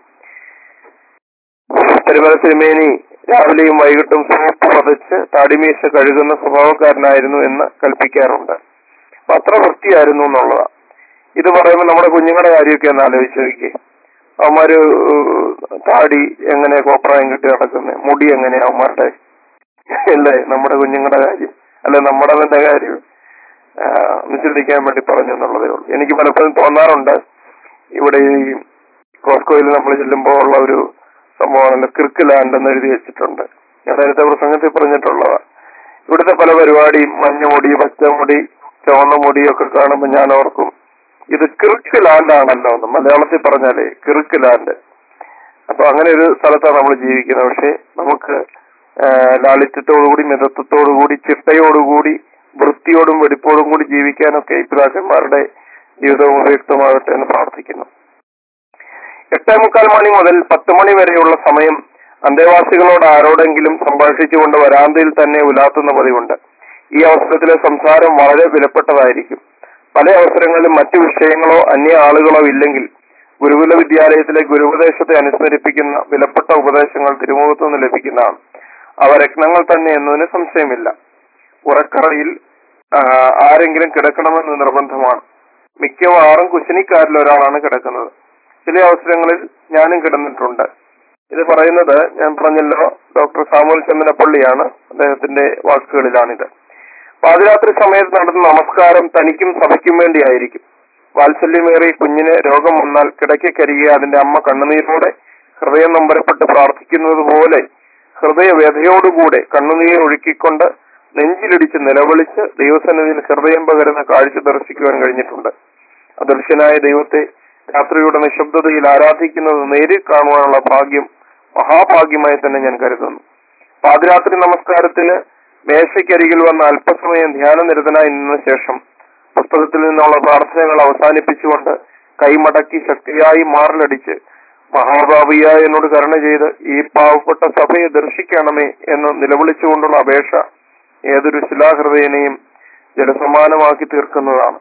[SPEAKER 2] തിരുമല തിരുമേനി രാവിലെയും വൈകിട്ടും സോപ്പ് പതച്ച് താടിമീശ കഴുകുന്ന സ്വഭാവക്കാരനായിരുന്നു എന്ന് കൽപ്പിക്കാറുണ്ട് അപ്പൊ അത്ര വൃത്തിയായിരുന്നു എന്നുള്ളതാ ഇത് പറയുമ്പോൾ നമ്മുടെ കുഞ്ഞുങ്ങളുടെ കാര്യമൊക്കെ ഒന്ന് ആലോചിച്ച് നോക്കിയേ അവന്മാര് ഏഹ്, താടി എങ്ങനെ കോപ്രായം കിട്ടി നടക്കുന്നത് മുടി എങ്ങനെയാ അവന്മാരുടെ അല്ലേ നമ്മുടെ കുഞ്ഞുങ്ങളുടെ കാര്യം അല്ലെ നമ്മുടെ തന്നെ കാര്യം ആഹ്, ഒന്ന് ചിന്തിക്കാൻ വേണ്ടി പറഞ്ഞു എന്നുള്ളതേ ഉള്ളൂ എനിക്ക് പലപ്പോഴും തോന്നാറുണ്ട് ഇവിടെ ഈ കോസ്കോയിൽ നമ്മൾ ചെല്ലുമ്പോൾ ഉള്ള ഒരു സംഭവമാണല്ലോ ക്രിക്ക് ലാൻഡ് എന്ന് എഴുതി വെച്ചിട്ടുണ്ട് ഞാൻ നേരത്തെ പ്രസംഗത്തിൽ പറഞ്ഞിട്ടുള്ളതാ ഇവിടുത്തെ പല പരിപാടിയും മഞ്ഞമുടി പച്ചമുടി ചുവന്ന മുടിയൊക്കെ കാണുമ്പോൾ ഞാൻ ഓർക്കും ഇത് കിറുക്ക് ലാൻഡ് ആണല്ലോ എന്ന് മലയാളത്തിൽ പറഞ്ഞാലേ കിറുക്ക് ലാൻഡ് അപ്പൊ അങ്ങനെ ഒരു സ്ഥലത്താണ് നമ്മൾ ജീവിക്കുന്നത് പക്ഷെ നമുക്ക് ആ, ലാളിത്യത്തോടുകൂടി മിതത്വത്തോടുകൂടി ചിട്ടയോടുകൂടി വൃത്തിയോടും വെടിപ്പോടും കൂടി ജീവിക്കാനൊക്കെ ഈ പിതാക്കന്മാരുടെ ജീവിതവും ഉപയുക്തമാകട്ടെ എന്ന് പ്രാർത്ഥിക്കുന്നു എട്ടേ മുക്കാൽ മണി മുതൽ പത്ത് മണി വരെയുള്ള സമയം അന്തേവാസികളോട് ആരോടെങ്കിലും സംഭാഷിച്ചുകൊണ്ട് വരാന്തയിൽ തന്നെ ഉലാത്തുന്ന പതിവുണ്ട് ഈ അവസരത്തിലെ സംസാരം വളരെ വിലപ്പെട്ടതായിരിക്കും പല അവസരങ്ങളിലും മറ്റു വിഷയങ്ങളോ അന്യ ആളുകളോ ഇല്ലെങ്കിൽ ഗുരുകുല വിദ്യാലയത്തിലെ ഗുരുപദേശത്തെ അനുസ്മരിപ്പിക്കുന്ന വിലപ്പെട്ട ഉപദേശങ്ങൾ തിരുമുഖത്തു നിന്ന് ലഭിക്കുന്നതാണ് അവ രത്നങ്ങൾ തന്നെ എന്നതിന് സംശയമില്ല ഉറക്കറയിൽ ആ, ആരെങ്കിലും കിടക്കണമെന്ന് നിർബന്ധമാണ് മിക്കവാറും കുശിനിക്കാരിൽ ഒരാളാണ് കിടക്കുന്നത് ചില അവസരങ്ങളിൽ ഞാനും കിടന്നിട്ടുണ്ട് ഇത് പറയുന്നത് ഞാൻ പറഞ്ഞല്ലോ ഡോക്ടർ സാമുൽ ചന്ദ്രപ്പള്ളിയാണ് അദ്ദേഹത്തിന്റെ വാക്കുകളിലാണിത് പാതിരാത്രി സമയത്ത് നടന്ന നമസ്കാരം തനിക്കും സഭയ്ക്കും വേണ്ടിയായിരിക്കും വാത്സല്യമേറി കുഞ്ഞിന് രോഗം വന്നാൽ കിടക്കക്കരികെ അതിന്റെ അമ്മ കണ്ണുനീരോടെ ഹൃദയം നൊമ്പരപ്പെട്ട് പ്രാർത്ഥിക്കുന്നത് പോലെ ഹൃദയവ്യഥയോടുകൂടെ കണ്ണുനീർ ഒഴുക്കിക്കൊണ്ട് നെഞ്ചിലിടിച്ച് നിലവിളിച്ച് ദൈവസന്നിധിയിൽ ഹൃദയം പകരുന്ന കാഴ്ച ദർശിക്കുവാൻ കഴിഞ്ഞിട്ടുണ്ട് അദൃശ്യനായ ദൈവത്തെ രാത്രിയുടെ നിശബ്ദതയിൽ ആരാധിക്കുന്നത് നേരിൽ കാണുവാനുള്ള ഭാഗ്യം മഹാഭാഗ്യമായി തന്നെ ഞാൻ കരുതുന്നു പാതിരാത്രി നമസ്കാരത്തിന് മേശയ്ക്കരികിൽ വന്ന അല്പസമയം ധ്യാനനിരതനായി നിന്ന ശേഷം പുസ്തകത്തിൽ നിന്നുള്ള പ്രാർത്ഥനകൾ അവസാനിപ്പിച്ചുകൊണ്ട് കൈമടക്കി ശക്തിയായി മാറിലടിച്ച് മഹാഭാവിയായ എന്നോട് കരുണ ചെയ്ത് ഈ പാവപ്പെട്ട സഭയെ ദർശിക്കണമേ എന്ന് നിലവിളിച്ചുകൊണ്ടുള്ള അപേക്ഷ ഏതൊരു ശിലാഹൃദയനെയും ജലസമാനമാക്കി തീർക്കുന്നതാണ്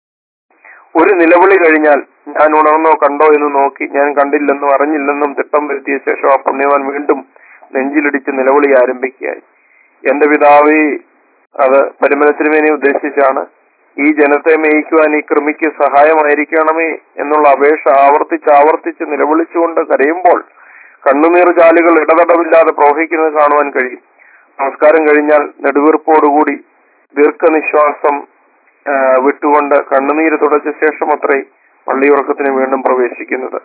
[SPEAKER 2] ഒരു നിലവിളി കഴിഞ്ഞാൽ ഞാൻ ഉണർന്നോ കണ്ടോ എന്ന് നോക്കി ഞാൻ കണ്ടില്ലെന്നും അറിഞ്ഞില്ലെന്നും തിട്ടം വരുത്തിയ ശേഷം ആ പുണ്യവാൻ വീണ്ടും നെഞ്ചിലിടിച്ച് നിലവിളി ആരംഭിക്കുകയായി എന്റെ പിതാവേ അത് പരിമലത്തിനുമേനെ ഉദ്ദേശിച്ചാണ് ഈ ജനത്തെ മേയിക്കുവാൻ ഈ കൃമിക്ക് സഹായമായിരിക്കണമേ എന്നുള്ള അപേക്ഷ ആവർത്തിച്ച് ആവർത്തിച്ച് നിലവിളിച്ചുകൊണ്ട് കരയുമ്പോൾ കണ്ണുനീർ ചാലുകൾ ഇടതടവില്ലാതെ പ്രവഹിക്കുന്നത് കാണുവാൻ കഴിയും നമസ്കാരം കഴിഞ്ഞാൽ നെടുവീർപ്പോടുകൂടി ദീർഘനിശ്വാസം ആ, വിട്ടുകൊണ്ട് കണ്ണുനീര് തുടച്ച ശേഷം അത്രേ പള്ളിയുറക്കത്തിന് വീണ്ടും പ്രവേശിക്കുന്നത്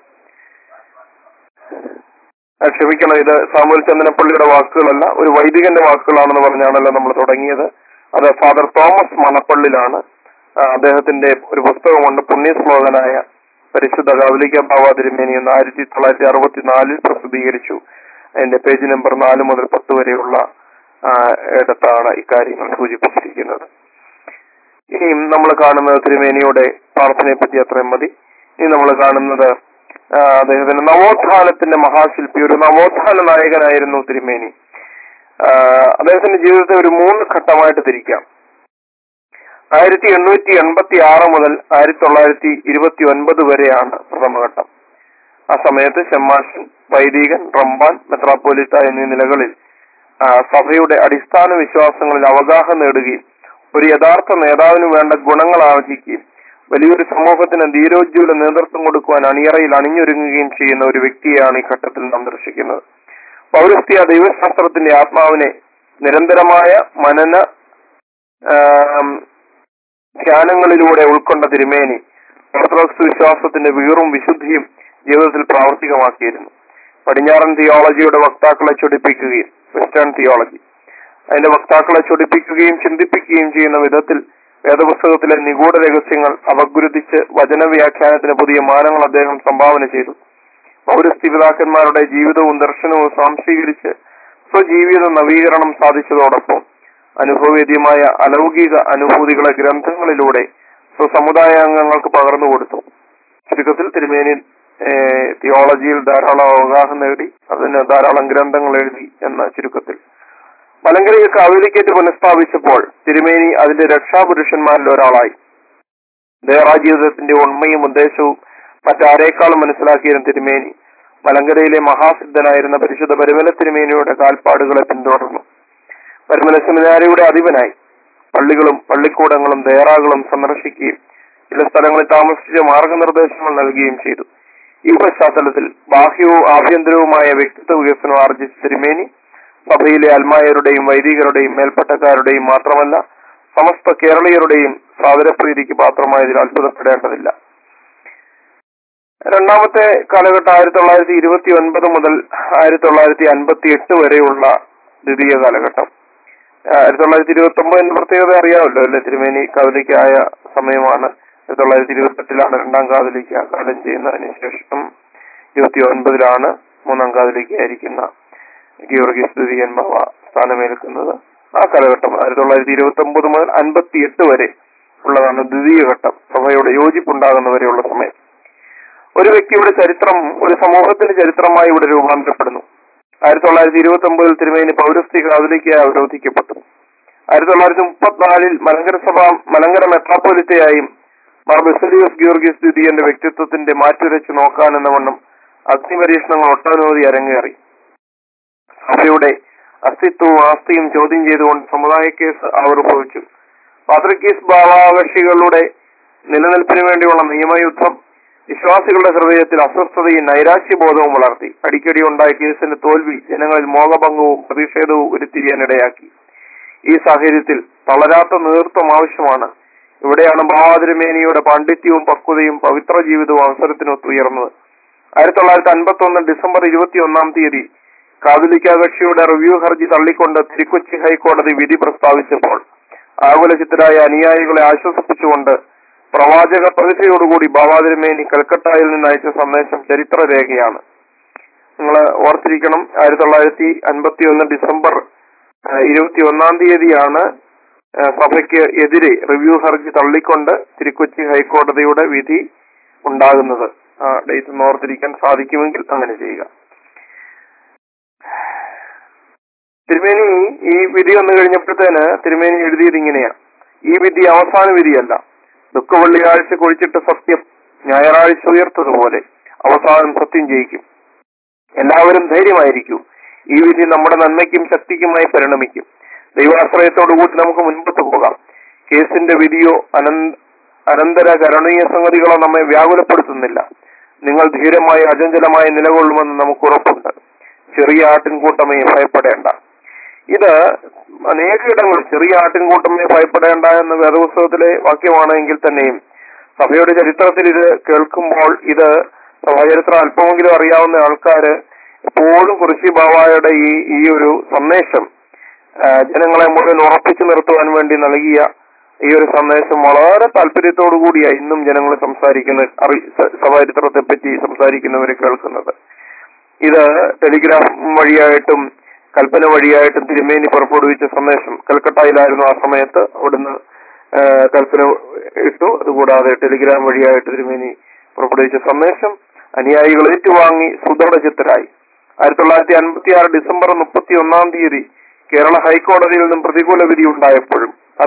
[SPEAKER 2] ആ, ക്ഷമിക്കണം ഇത് സാമൂൽ ചന്ദനപ്പള്ളിയുടെ വാക്കുകളല്ല ഒരു വൈദികന്റെ വാക്കുകളാണെന്ന് പറഞ്ഞാണല്ലോ നമ്മൾ തുടങ്ങിയത് അത് ഫാദർ തോമസ് മണപ്പള്ളിലാണ് ആ, അദ്ദേഹത്തിന്റെ ഒരു പുസ്തകമുണ്ട് പുണ്യശ്ലോകനായ പരിശുദ്ധ കാവലിക്ക ബാബ തിരുമേനി എന്ന് ആയിരത്തി തൊള്ളായിരത്തി അറുപത്തിനാലിൽ പ്രസിദ്ധീകരിച്ചു അതിന്റെ പേജ് നമ്പർ നാല് മുതൽ പത്ത് വരെയുള്ള ആ, ഇടത്താണ് ഇക്കാര്യങ്ങൾ സൂചിപ്പിച്ചിരിക്കുന്നത് ഇനിയും നമ്മൾ കാണുന്നത് തിരുമേനിയുടെ പ്രാർത്ഥനയെ പറ്റി അത്രയും മതി ഇനി നമ്മൾ കാണുന്നത് ആ, അദ്ദേഹത്തിന്റെ നവോത്ഥാനത്തിന്റെ മഹാശില്പി ഒരു നവോത്ഥാന നായകനായിരുന്നു തിരുമേനി ആ, അദ്ദേഹത്തിന്റെ ജീവിതത്തെ ഒരു മൂന്ന് ഘട്ടമായിട്ട് തിരിക്കാം ആയിരത്തി എണ്ണൂറ്റി എൺപത്തി ആറ് മുതൽ ആയിരത്തി തൊള്ളായിരത്തി ഇരുപത്തി ഒൻപത് വരെയാണ് പ്രഥമഘട്ടം ആ സമയത്ത് ഷെമ്മാഷൻ വൈദികൻ റംബാൻ മെത്രാപ്പോലിത്ത എന്നീ നിലകളിൽ ആ, സഭയുടെ അടിസ്ഥാന വിശ്വാസങ്ങളിൽ അവഗാഹം നേടുകയും ഒരു യഥാർത്ഥ നേതാവിന് വേണ്ട ഗുണങ്ങൾ ആർജിക്കുകയും വലിയൊരു സമൂഹത്തിന് ധീരോജ്വല നേതൃത്വം കൊടുക്കുവാൻ അണിയറയിൽ അണിഞ്ഞൊരുങ്ങുകയും ചെയ്യുന്ന ഒരു വ്യക്തിയെയാണ് ഈ ഘട്ടത്തിൽ നാം ദർശിക്കുന്നത് പൗരസ്ത്യ ദൈവശാസ്ത്രത്തിന്റെ ആത്മാവിനെ നിരന്തരമായ മനന ആം, ധ്യാനങ്ങളിലൂടെ ഉൾക്കൊണ്ട തിരുമേനി ഓർത്തഡോക്സ് വിശ്വാസത്തിന്റെ വീറും വിശുദ്ധിയും ജീവിതത്തിൽ പ്രാവർത്തികമാക്കിയിരുന്നു പടിഞ്ഞാറൻ തിയോളജിയുടെ വക്താക്കളെ ചൊടിപ്പിക്കുകയും വെസ്റ്റേൺ തിയോളജി അതിന്റെ വക്താക്കളെ ചൊടിപ്പിക്കുകയും ചിന്തിപ്പിക്കുകയും ചെയ്യുന്ന വിധത്തിൽ വേദപുസ്തകത്തിലെ നിഗൂഢ രഹസ്യങ്ങൾ അപഗ്രഥിച്ച് വചനവ്യാഖ്യാനത്തിന് പുതിയ മാനങ്ങൾ അദ്ദേഹം സംഭാവന ചെയ്തു പൗരസ്ത്യ പിതാക്കന്മാരുടെ ജീവിതവും ദർശനവും സ്വാംശീകരിച്ച് സ്വജീവിത നവീകരണം സാധിച്ചതോടൊപ്പം അനുഭവവേദ്യമായ അലൗകിക അനുഭൂതികളെ ഗ്രന്ഥങ്ങളിലൂടെ സ്വസമുദായ അംഗങ്ങൾക്ക് പകർന്നു കൊടുത്തു ചുരുക്കത്തിൽ തിരുമേനി ഏഹ്, തിയോളജിയിൽ ധാരാളം അവഗാഹം നേടി അതിന് ധാരാളം ഗ്രന്ഥങ്ങൾ എഴുതി എന്ന ചുരുക്കത്തിൽ മലങ്കരയിൽ കാവേലിക്കേറ്റ് പുനഃസ്ഥാപിച്ചപ്പോൾ തിരുമേനി അതിന്റെ രക്ഷാപുരുഷന്മാരിൽ ഒരാളായി ദേറാജീവിതത്തിന്റെ ഉണ്മയും ഉദ്ദേശവും മറ്റാരേക്കാളും മനസ്സിലാക്കിയിരുന്ന തിരുമേനി മലങ്കരയിലെ മഹാസിദ്ധനായിരുന്ന പരിശുദ്ധ പരിമല തിരുമേനിയുടെ കാൽപ്പാടുകളെ പിന്തുടർന്നു പരിമല സെമിനാരിയുടെ അധിപനായി പള്ളികളും പള്ളിക്കൂടങ്ങളും ദേറാകളും സന്ദർശിക്കുകയും ചില സ്ഥലങ്ങളിൽ താമസിച്ച മാർഗനിർദ്ദേശങ്ങൾ നൽകുകയും ചെയ്തു ഈ പശ്ചാത്തലത്തിൽ ബാഹ്യവും ആഭ്യന്തരവുമായ വ്യക്തിത്വ വികസനം ആർജിച്ച തിരുമേനി സഭയിലെ അൽമായരുടെയും വൈദികരുടെയും മേൽപ്പട്ടക്കാരുടെയും മാത്രമല്ല സമസ്ത കേരളീയരുടെയും സാദരപ്രീതിക്ക് പാത്രമായതിൽ അത്ഭുതപ്പെടേണ്ടതില്ല രണ്ടാമത്തെ കാലഘട്ടം ആയിരത്തി തൊള്ളായിരത്തി ഇരുപത്തി ഒൻപത് മുതൽ ആയിരത്തി തൊള്ളായിരത്തി അൻപത്തി എട്ട് വരെയുള്ള ദ്വിതീയ കാലഘട്ടം ആയിരത്തി തൊള്ളായിരത്തി ഇരുപത്തി ഒമ്പതിന്റെ പ്രത്യേകത അറിയാമല്ലോ അല്ലെ തിരുമേനി കവലിക്കായ സമയമാണ് ആയിരത്തി തൊള്ളായിരത്തി ഇരുപത്തി എട്ടിലാണ് രണ്ടാം കാതലിക്ക കാലം ചെയ്യുന്നതിന് ശേഷം ഇരുപത്തി ഒൻപതിലാണ് മൂന്നാം കാതലിക്കായിരിക്കുന്ന ഗീവർഗീസ് ദ്വിതീയൻ ബാവ സ്ഥാനമേൽക്കുന്നത് ആ കാലഘട്ടം ആയിരത്തി തൊള്ളായിരത്തി ഇരുപത്തി ഒമ്പത് മുതൽ അൻപത്തി എട്ട് വരെ ഉള്ളതാണ് ദ്വിതീയ ഘട്ടം സഭയുടെ യോജിപ്പുണ്ടാകുന്ന വരെയുള്ള സമയം ഒരു വ്യക്തിയുടെ ചരിത്രം ഒരു സമൂഹത്തിന്റെ ചരിത്രമായി ഇവിടെ രൂപാന്തരപ്പെടുന്നു ആയിരത്തി തൊള്ളായിരത്തി ഇരുപത്തി ഒമ്പതിൽ തിരുമേനി പൗരസ്ത്യ കാതലിക്കായി അവരോധിക്കപ്പെട്ടു ആയിരത്തി തൊള്ളായിരത്തി മുപ്പത്തിനാലിൽ മലങ്കര സഭ മലങ്കര മെത്രാപ്പോലിത്തയായും മാർ ബെസലിയോസ് ഗിയോർഗീസ് ദ്വിതീയന്റെ വ്യക്തിത്വത്തിന്റെ മാറ്റുരച്ച് നോക്കാനെന്ന വണ്ണം അഗ്നിപരീക്ഷണങ്ങൾ ഒട്ടനവധി അരങ്ങേറി സഭയുടെ അസ്തിത്വവും ആസ്തിയും ചോദ്യം ചെയ്തുകൊണ്ട് സമുദായ കേസ് ആവിർഭവിച്ചു പാത്രിക്കീസ് ഭാവാകക്ഷികളുടെ നിലനിൽപ്പിന് വേണ്ടിയുള്ള നിയമയുദ്ധം വിശ്വാസികളുടെ ഹൃദയത്തിൽ അസ്വസ്ഥതയും നൈരാശ്യബോധവും വളർത്തി അടിക്കടി ഉണ്ടായ കേസിന്റെ തോൽവി ജനങ്ങളിൽ മോഹഭംഗവും പ്രതിഷേധവും ഉരുത്തിരിയാനിടയാക്കി ഈ സാഹചര്യത്തിൽ തളരാത്ത നേതൃത്വം ആവശ്യമാണ് ഇവിടെയാണ് ഭാവാതിരുമേനിയുടെ പാണ്ഡിത്യവും പക്വതയും പവിത്ര ജീവിതവും അവസരത്തിനൊത്ത് ഉയർന്നത് ആയിരത്തി തൊള്ളായിരത്തി അൻപത്തി ഒന്ന് ഡിസംബർ ഇരുപത്തി ഒന്നാം തീയതി കാതലിക്ക കക്ഷിയുടെ റിവ്യൂ ഹർജി തള്ളിക്കൊണ്ട് തിരുക്കൊച്ചി ഹൈക്കോടതി വിധി പ്രസ്താവിച്ചപ്പോൾ ആകുലചിത്തരായ അനുയായികളെ ആശ്വസിപ്പിച്ചുകൊണ്ട് പ്രവാചക പ്രതിഭയോടുകൂടി ബാബാതിരുമേനി കൽക്കട്ടയിൽ നിന്ന് അയച്ച സന്ദേശം ചരിത്രരേഖയാണ് നിങ്ങൾ ഓർത്തിരിക്കണം ആയിരത്തി തൊള്ളായിരത്തി അൻപത്തി ഒന്ന് ഡിസംബർ ഇരുപത്തി ഒന്നാം തീയതിയാണ് ആ, സഭയ്ക്ക് എതിരെ റിവ്യൂ ഹർജി തള്ളിക്കൊണ്ട് തിരുക്കൊച്ചി ഹൈക്കോടതിയുടെ വിധി ഉണ്ടാകുന്നത് ആ ഡേറ്റ് ഒന്ന് ഓർത്തിരിക്കാൻ സാധിക്കുമെങ്കിൽ അങ്ങനെ ചെയ്യുക തിരുമേനി ഈ വിധി വന്നു കഴിഞ്ഞപ്പോഴത്തേന് തിരുമേനി എഴുതിയത് ഇങ്ങനെയാ ഈ വിധി അവസാന വിധിയല്ല ദുഃഖ വെള്ളിയാഴ്ച കുഴിച്ചിട്ട സത്യം ഞായറാഴ്ച ഉയർത്തതുപോലെ അവസാനം സത്യം ജയിക്കും എല്ലാവരും ധൈര്യമായിരിക്കൂ ഈ വിധി നമ്മുടെ നന്മയ്ക്കും ശക്തിക്കുമായി പരിണമിക്കും ദൈവാശ്രയത്തോടു കൂടി നമുക്ക് മുൻപോട്ട് പോകാം കേസിന്റെ വിധിയോ അനന്ത അനന്തര കരണീയ സംഗതികളോ നമ്മെ വ്യാകുലപ്പെടുത്തുന്നില്ല നിങ്ങൾ ധീരമായി അചഞ്ചലമായി നിലകൊള്ളുമെന്ന് നമുക്ക് ഉറപ്പുണ്ട് ചെറിയ ആട്ടിൻകൂട്ടമേ ഭയപ്പെടേണ്ട ഇത് അനേകയിടങ്ങൾ ചെറിയ ആട്ടിൻകൂട്ടമേ ഭയപ്പെടേണ്ട എന്ന വേദപുസ്തകത്തിലെ വാക്യമാണെങ്കിൽ തന്നെയും സഭയുടെ ചരിത്രത്തിൽ ഇത് കേൾക്കുമ്പോൾ ഇത് സഭാചരിത്രം അല്പമെങ്കിലും അറിയാവുന്ന ആൾക്കാര് എപ്പോഴും കുറിശി ബാവായുടെ ഈ ഈ ഒരു സന്ദേശം ആ, ജനങ്ങളെ മുഴുവൻ ഉറപ്പിച്ചു നിർത്തുവാൻ വേണ്ടി നൽകിയ ഈ ഒരു സന്ദേശം വളരെ താല്പര്യത്തോടു കൂടിയാണ് ഇന്നും ജനങ്ങൾ സംസാരിക്കുന്ന അറി സ- സഭാചരിത്രത്തെ പറ്റി സംസാരിക്കുന്നവരെ കേൾക്കുന്നത് ഇത് ടെലിഗ്രാം വഴിയായിട്ടും കൽപ്പന വഴിയായിട്ടും തിരുമേനി പുറപ്പെടുവിച്ച സന്ദേശം കൽക്കട്ടയിലായിരുന്നു ആ സമയത്ത് അവിടുന്ന് ആ, കൽപ്പന ഇട്ടു അതുകൂടാതെ ടെലിഗ്രാം വഴിയായിട്ട് തിരുമേനി പുറപ്പെടുവിച്ച സന്ദേശം അനുയായികൾ ഏറ്റുവാങ്ങി സുദൃഢചിത്തരായി ആയിരത്തി തൊള്ളായിരത്തി അൻപത്തി ആറ് ഡിസംബർ മുപ്പത്തി ഒന്നാം തീയതി കേരള ഹൈക്കോടതിയിൽ നിന്നും പ്രതികൂല വിധി ഉണ്ടായപ്പോഴും അതും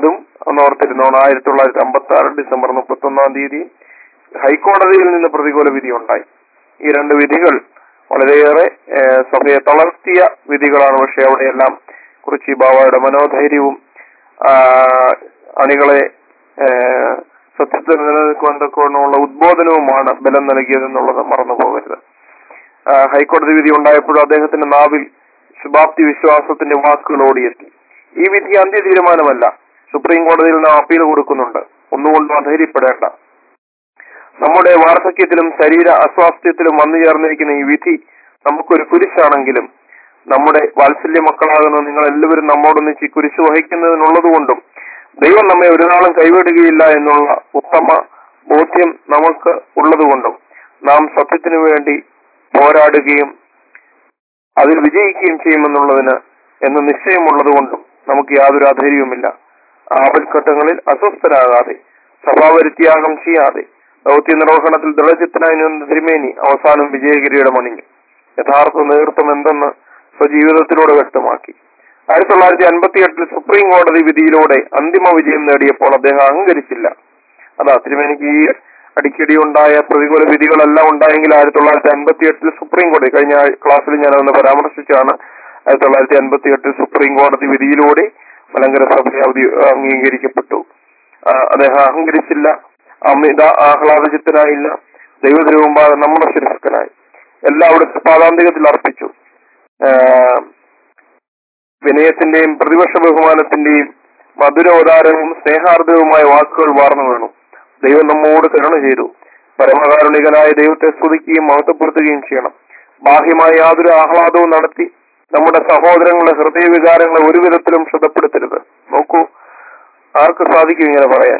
[SPEAKER 2] ഒന്ന് ഓർത്തിരുന്നോണം ആയിരത്തി തൊള്ളായിരത്തി അമ്പത്തി ആറ് ഡിസംബർ മുപ്പത്തി ഒന്നാം തീയതി ഹൈക്കോടതിയിൽ നിന്ന് പ്രതികൂല വിധി ഉണ്ടായി ഈ രണ്ട് വിധികൾ വളരെയേറെ ഏഹ്, സഭയെ തളർത്തിയ വിധികളാണ് പക്ഷെ അവിടെയെല്ലാം കുറിച്ചി ബാവയുടെ മനോധൈര്യവും ആ, അണികളെ ഏഹ്, സത്യത്തിൽ നിലനിൽക്കുവാൻ തക്കവണ്ണമുള്ള ഉദ്ബോധനവുമാണ് ബലം നൽകിയതെന്നുള്ളത് മറന്നു പോകരുത് ആ, ഹൈക്കോടതി വിധി ഉണ്ടായപ്പോഴും അദ്ദേഹത്തിന്റെ നാവിൽ ശുഭാപ്തി വിശ്വാസത്തിന്റെ വാക്കുകൾ ഓടിയെത്തി ഈ വിധി അന്ത്യ തീരുമാനമല്ല സുപ്രീം കോടതിയിൽ നാം അപ്പീൽ കൊടുക്കുന്നുണ്ട് ഒന്നുകൊണ്ടും അധൈര്യപ്പെടേണ്ട നമ്മുടെ വാർദ്ധക്യത്തിലും ശരീര അസ്വാസ്ഥ്യത്തിലും വന്നു ചേർന്നിരിക്കുന്ന ഈ വിധി നമുക്കൊരു കുരിശാണെങ്കിലും നമ്മുടെ വാത്സല്യ മക്കളാകുന്ന നിങ്ങൾ എല്ലാവരും നമ്മോടൊന്നിച്ച് ഈ കുരിശ് വഹിക്കുന്നതിനുള്ളതുകൊണ്ടും ദൈവം നമ്മെ ഒരു നാളും കൈവിടുകയില്ല എന്നുള്ള ഉത്തമ ബോധ്യം നമുക്ക് ഉള്ളതുകൊണ്ടും നാം സത്യത്തിനു വേണ്ടി പോരാടുകയും അതിൽ വിജയിക്കുകയും ചെയ്യുമെന്നുള്ളതിന് എന്ന് നിശ്ചയമുള്ളതുകൊണ്ടും നമുക്ക് യാതൊരു അധൈര്യവുമില്ല ആപൽഘട്ടങ്ങളിൽ അസ്വസ്ഥരാകാതെ സഭാപരിത്യാഗം ചെയ്യാതെ ദൗത്യ നിർവഹണത്തിൽ ദൃഢചിത്തനായി നിന്ന തിരുമേനി അവസാനം വിജയഗിരിയുടെ മണിഞ്ഞു യഥാർത്ഥ നേതൃത്വം എന്തെന്ന് സ്വജീവിതത്തിലൂടെ വ്യക്തമാക്കി ആയിരത്തി തൊള്ളായിരത്തി അൻപത്തി എട്ടിൽ സുപ്രീം കോടതി വിധിയിലൂടെ അന്തിമ വിജയം നേടിയപ്പോൾ അദ്ദേഹം അഹങ്കരിച്ചില്ല അതാ തിരുമേനിക്ക് ഈ അടിക്കടി ഉണ്ടായ പ്രതികൂല വിധികളെല്ലാം ഉണ്ടായെങ്കിൽ ആയിരത്തി തൊള്ളായിരത്തി അൻപത്തി എട്ടിൽ സുപ്രീം കോടതി കഴിഞ്ഞ ക്ലാസ്സിൽ ഞാൻ അതൊന്ന് പരാമർശിച്ചാണ് ആയിരത്തി തൊള്ളായിരത്തി അൻപത്തി എട്ടിൽ സുപ്രീം കോടതി വിധിയിലൂടെ മലങ്കര സഭ ഔദ്യോ- അംഗീകരിക്കപ്പെട്ടു ആ, അദ്ദേഹം അഹങ്കരിച്ചില്ല അമിത ആഹ്ലാദചിത്തനായില്ല ദൈവത്തിനുമുമ്പാകെ നമ്മുടെ ശിരസ്കനായി എല്ലാവിടുത്തെ പാതാന്തികത്തിൽ അർപ്പിച്ചു ആ, വിനയത്തിന്റെയും പ്രതിപക്ഷ ബഹുമാനത്തിന്റെയും മധുരോദാരവും സ്നേഹാർദ്ദവുമായ വാക്കുകൾ വാർന്നു വീണു ദൈവം നമ്മോട് കരുണ ചെയ്തു പരമകാരുണികനായ ദൈവത്തെ സ്തുതിക്കുകയും മഹത്വപ്പെടുത്തുകയും ചെയ്യണം ബാഹ്യമായ യാതൊരു ആഹ്ലാദവും നടത്തി നമ്മുടെ സഹോദരങ്ങളുടെ ഹൃദയവികാരങ്ങളെ ഒരു വിധത്തിലും ക്ഷതപ്പെടുത്തരുത് നോക്കൂ ആർക്ക് സാധിക്കും ഇങ്ങനെ പറയാൻ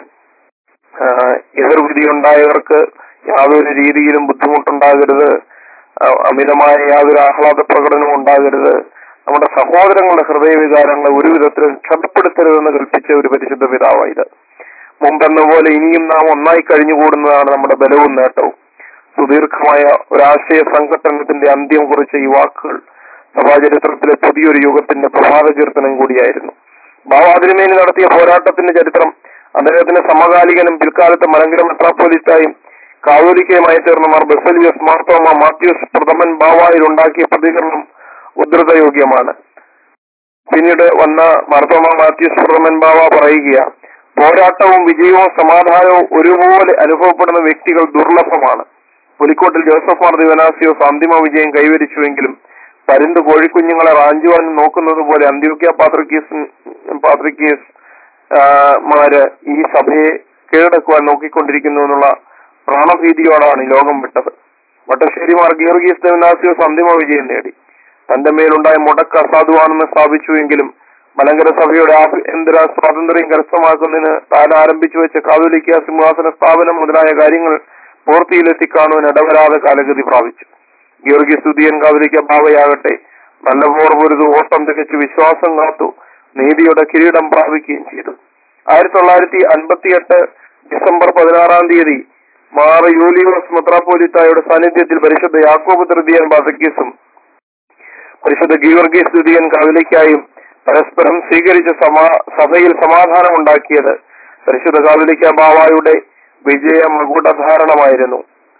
[SPEAKER 2] ആഹ് എതിർവിധി ഉണ്ടായവർക്ക് യാതൊരു രീതിയിലും ബുദ്ധിമുട്ടുണ്ടാകരുത് ആഹ് അമിതമായ യാതൊരു ആഹ്ലാദ പ്രകടനവും ഉണ്ടാകരുത് നമ്മുടെ സഹോദരങ്ങളുടെ ഹൃദയവികാരങ്ങളെ ഒരു വിധത്തിലും ക്ഷതപ്പെടുത്തരുതെന്ന് കൽപ്പിച്ച ഒരു പരിശുദ്ധ പിതാവായത് മുമ്പെന്ന പോലെ ഇനിയും നാം ഒന്നായി കഴിഞ്ഞുകൂടുന്നതാണ് നമ്മുടെ ബലവും നേട്ടവും സുദീർഘമായ ഒരാശയ സംഘട്ടനത്തിന്റെ അന്ത്യം കുറിച്ച ഈ വാക്കുകൾ സഭാചരിത്രത്തിലെ പുതിയൊരു യുഗത്തിന്റെ പ്രഭാത കീർത്തനം കൂടിയായിരുന്നു ബാവാതിരുമേനി നടത്തിയ പോരാട്ടത്തിന്റെ ചരിത്രം അദ്ദേഹത്തിന്റെ സമകാലികനും പിൽക്കാലത്ത് മലങ്കര മെത്രാപ്പോലിത്തായും കാതോലിക്കയുമായി തീർന്ന മാർ ബെസലിയസ് മാർത്തോമ മാത്യൂസ് പ്രഥമൻ ബാവായിൽ ഉണ്ടാക്കിയ പ്രതികരണം ഉദ്ധൃതയോഗ്യമാണ് പിന്നീട് വന്ന മാർത്തോമ മാത്യൂസ് പ്രഥമൻ ബാവ പറയുക പോരാട്ടവും വിജയവും സമാധാനവും ഒരുപോലെ അനുഭവപ്പെടുന്ന വ്യക്തികൾ ദുർലഭമാണ് പുലിക്കോട്ടിൽ ജോസഫ് മാർ ദിവനാസിയോസ് അന്തിമ വിജയം കൈവരിച്ചുവെങ്കിലും പരുന്ത് കോഴിക്കുഞ്ഞുങ്ങളെ റാഞ്ചുവാൻ നോക്കുന്നത് പോലെ അന്ത്യോക്യ പാത്രിക്കീസ് പാത്രിക്കീസ് ആ, മാര് ഈ സഭയെ കീഴടക്കുവാൻ നോക്കിക്കൊണ്ടിരിക്കുന്നു എന്നുള്ള പ്രാണഭീതിയോടാണ് ഈ ലോകം വിട്ടത് വട്ടശ്ശേരി മാർ ഗീർഗീസ് ദേവനാസിയോസ് അന്തിമ വിജയം നേടി തന്റെ മേലുണ്ടായ മുടക്ക് അസാധുവാണെന്ന് സ്ഥാപിച്ചുവെങ്കിലും മലങ്കര സഭയുടെ ആഭ്യന്തര സ്വാതന്ത്ര്യം കരസ്ഥമാക്കുന്നതിന് താൻ ആരംഭിച്ചു വെച്ച കാതോലിക്ക സിംഹാസന സ്ഥാപനം മുതലായ കാര്യങ്ങൾ പൂർത്തിയിലെത്തിക്കാണുവാൻ ഇടവരാതെ കാലഗതി പ്രാപിച്ചു ഗീർഗി സ്തുതിയൻ കാതോലിക്ക ഭാവയാകട്ടെ നല്ല പോർപൊരുത് ഓട്ടം തികച്ച് വിശ്വാസം കാത്തു നീതിയുടെ കിരീടം പ്രാപിക്കുകയും ചെയ്തു ആയിരത്തി തൊള്ളായിരത്തി അൻപത്തിയെട്ട് ഡിസംബർ പതിനാറാം തീയതി മാർ യൂലിയോസ് മെത്രാപ്പോലിത്തായുടെ സാന്നിധ്യത്തിൽ പരിശുദ്ധ യാക്കോബ് തൃതീയൻ ബാസക്കീസും പരിശുദ്ധ ഗീവർഗീസ് ദ്വിതീയൻ കാവലിക്കായും പരസ്പരം സ്വീകരിച്ച സമാ സഭയിൽ സമാധാനം ഉണ്ടാക്കിയത് പരിശുദ്ധ കാവലിക്ക ബാവായുടെ വിജയ മകുടധാരണമായിരുന്നു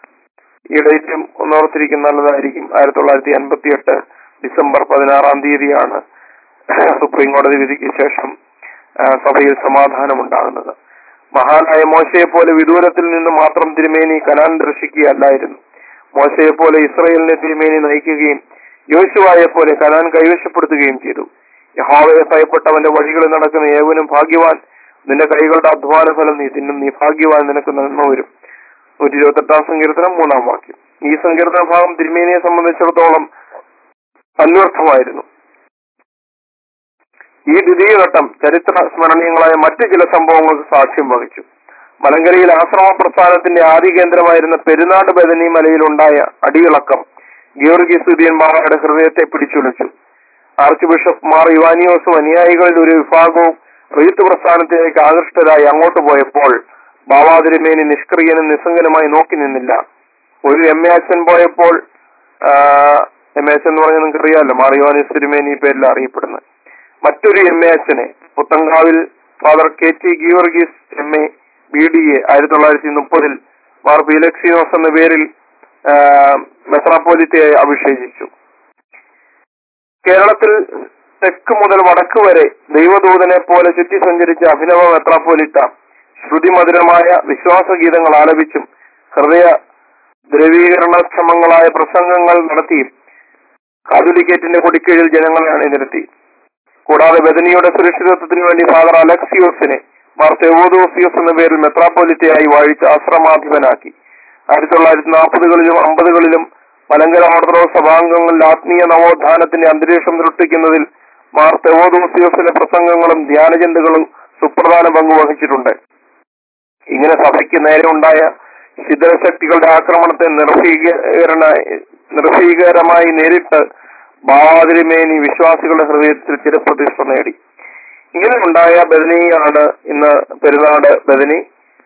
[SPEAKER 2] ഈ ഡേറ്റും ഒന്നോർത്തിരിക്കും നല്ലതായിരിക്കും ആയിരത്തി തൊള്ളായിരത്തി അൻപത്തി എട്ട് ഡിസംബർ പതിനാറാം തീയതിയാണ് സുപ്രീം കോടതി വിധിക്ക് ശേഷം ആ, സഭയിൽ സമാധാനം ഉണ്ടാകുന്നത് മഹാനായ മോശയെ പോലെ വിദൂരത്തിൽ നിന്ന് മാത്രം തിരുമേനി കനാൻ ദർശിക്കുകയല്ലായിരുന്നു മോശയെ പോലെ ഇസ്രയേലിനെ തിരുമേനി നയിക്കുകയും യോശുവായെ പോലെ കനാൻ കൈവശപ്പെടുത്തുകയും ചെയ്തു യഹോവയെ ഭയപ്പെട്ടവന്റെ വഴികളിൽ നടക്കുന്ന ഏവനും ഭാഗ്യവാൻ നിന്റെ കൈകളുടെ അധ്വാന ഫലം നീ തിന്നും നീ ഭാഗ്യവാൻ നിനക്ക് നന്മ വരും നൂറ്റി ഇരുപത്തി എട്ടാം സങ്കീർത്തനം മൂന്നാം വാക്യം ഈ സങ്കീർത്തന ഭാഗം തിരുമേനിയെ സംബന്ധിച്ചിടത്തോളം അന്വർത്ഥമായിരുന്നു ഈ ദ്വിതീയ ഘട്ടം ചരിത്ര സ്മരണീയങ്ങളായ മറ്റ് ചില സംഭവങ്ങൾക്ക് സാക്ഷ്യം വഹിച്ചു മലങ്കരയിൽ ആശ്രമ പ്രസ്ഥാനത്തിന്റെ ആദ്യ കേന്ദ്രമായിരുന്ന പെരുന്നാട് ബദനി മലയിലുണ്ടായ അടിയിളക്കം ഗീവർഗി സുദിയൻ ബാബയുടെ ഹൃദയത്തെ പിടിച്ചുലച്ചു ആർച്ച് ബിഷപ്പ് മാർ ഇവാനിയോസും അനുയായികളുടെ ഒരു വിഭാഗവും റീത്ത് പ്രസ്ഥാനത്തിലേക്ക് ആകൃഷ്ടരായി അങ്ങോട്ട് പോയപ്പോൾ ബാബാതിരുമേനി നിഷ്ക്രിയനും നിസ്സംഗനുമായി നോക്കി നിന്നില്ല ഒരു എം എ അച്ഛൻ പോയപ്പോൾ എം എ അച്ഛൻ എന്ന് പറഞ്ഞാൽ നിങ്ങൾക്ക് അറിയാമല്ലോ മാർ യുവാനിസ് തിരുമേനി ഈ പേരിൽ അറിയപ്പെടുന്നത് മറ്റൊരു എം എ അച്ഛനെ Puthenkavil father K T Geevarghese M A B D A ആയിരത്തി തൊള്ളായിരത്തി മുപ്പതിൽ മാർ ഫിലക്സിനോസ് എന്ന പേരിൽ ആ, മെത്രാപ്പോലിത്തയെ അഭിഷേചിച്ചു കേരളത്തിൽ തെക്ക് മുതൽ വടക്ക് വരെ ദൈവദൂതനെ പോലെ ചുറ്റി സഞ്ചരിച്ച അഭിനവ മെത്രാപ്പോലിത്ത ശ്രുതിമധുരമായ വിശ്വാസഗീതങ്ങൾ ആലപിച്ചും ഹൃദയ ദ്രവീകരണക്ഷമങ്ങളായ പ്രസംഗങ്ങൾ നടത്തിയും കാതുലിക്കേറ്റിന്റെ കൊടിക്കീഴിൽ ജനങ്ങളെ അണിനിരത്തി കൂടാതെ ബദനിയുടെ സുരക്ഷിതത്വത്തിന് വേണ്ടി ഫാദർ അലക്സിയോസിനെ മാർ തെവോദോസിയോസ് എന്ന പേരിൽ മെത്രാപ്പോലിത്തയായി വാഴിച്ച് ആശ്രമാധിപനാക്കി ആയിരത്തി തൊള്ളായിരത്തി നാൽപ്പതുകളിലും അമ്പതുകളിലും മലങ്കര ഓർത്തഡോക്സ് സഭാംഗങ്ങളിൽ ആത്മീയ നവോത്ഥാനത്തിന്റെ അന്തരീക്ഷം സൃഷ്ടിക്കുന്നതിൽ മാർ തെവോദോസിയോസിന്റെ പ്രസംഗങ്ങളും ധ്യാനചിന്തകളും സുപ്രധാന പങ്ക് വഹിച്ചിട്ടുണ്ട് ഇങ്ങനെ സഭയ്ക്ക് നേരെ ഉണ്ടായ ശിഥിരശക്തികളുടെ ആക്രമണത്തെ നിർഭീകരണ നിർഭീകരമായി നേരിട്ട് ബാതിരിമേനി വിശ്വാസികളുടെ ഹൃദയത്തിൽ ചിരപ്രതിഷ്ഠ നേടി ഇങ്ങനെ ഉണ്ടായ ബദനിയാണ് ഇന്ന് പെരുന്നാട് ബദനി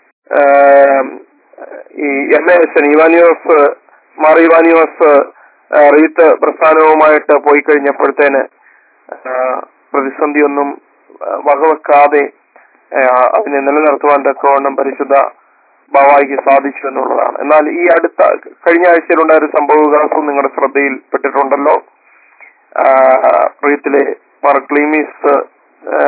[SPEAKER 2] ആം, ഈ M A S Ivanios Mar Ivanios ആ, റീത്ത് പ്രസ്ഥാനവുമായിട്ട് പോയി കഴിഞ്ഞപ്പോഴത്തേന് ആ, പ്രതിസന്ധിയൊന്നും ആ, വകവെക്കാതെ ആ, അതിനെ നിലനിർത്തുവാൻ തക്കവണ്ണം പരിശുദ്ധ ബാവായിക്ക് സാധിച്ചു എന്നുള്ളതാണ് എന്നാൽ ഈ അടുത്ത കഴിഞ്ഞ ആഴ്ചയിലുണ്ടായ ഒരു സംഭവ വികാസം നിങ്ങളുടെ ശ്രദ്ധയിൽപ്പെട്ടിട്ടുണ്ടല്ലോ ആ, റീത്തിലെ മാർ ക്ലീമീസ് ആ,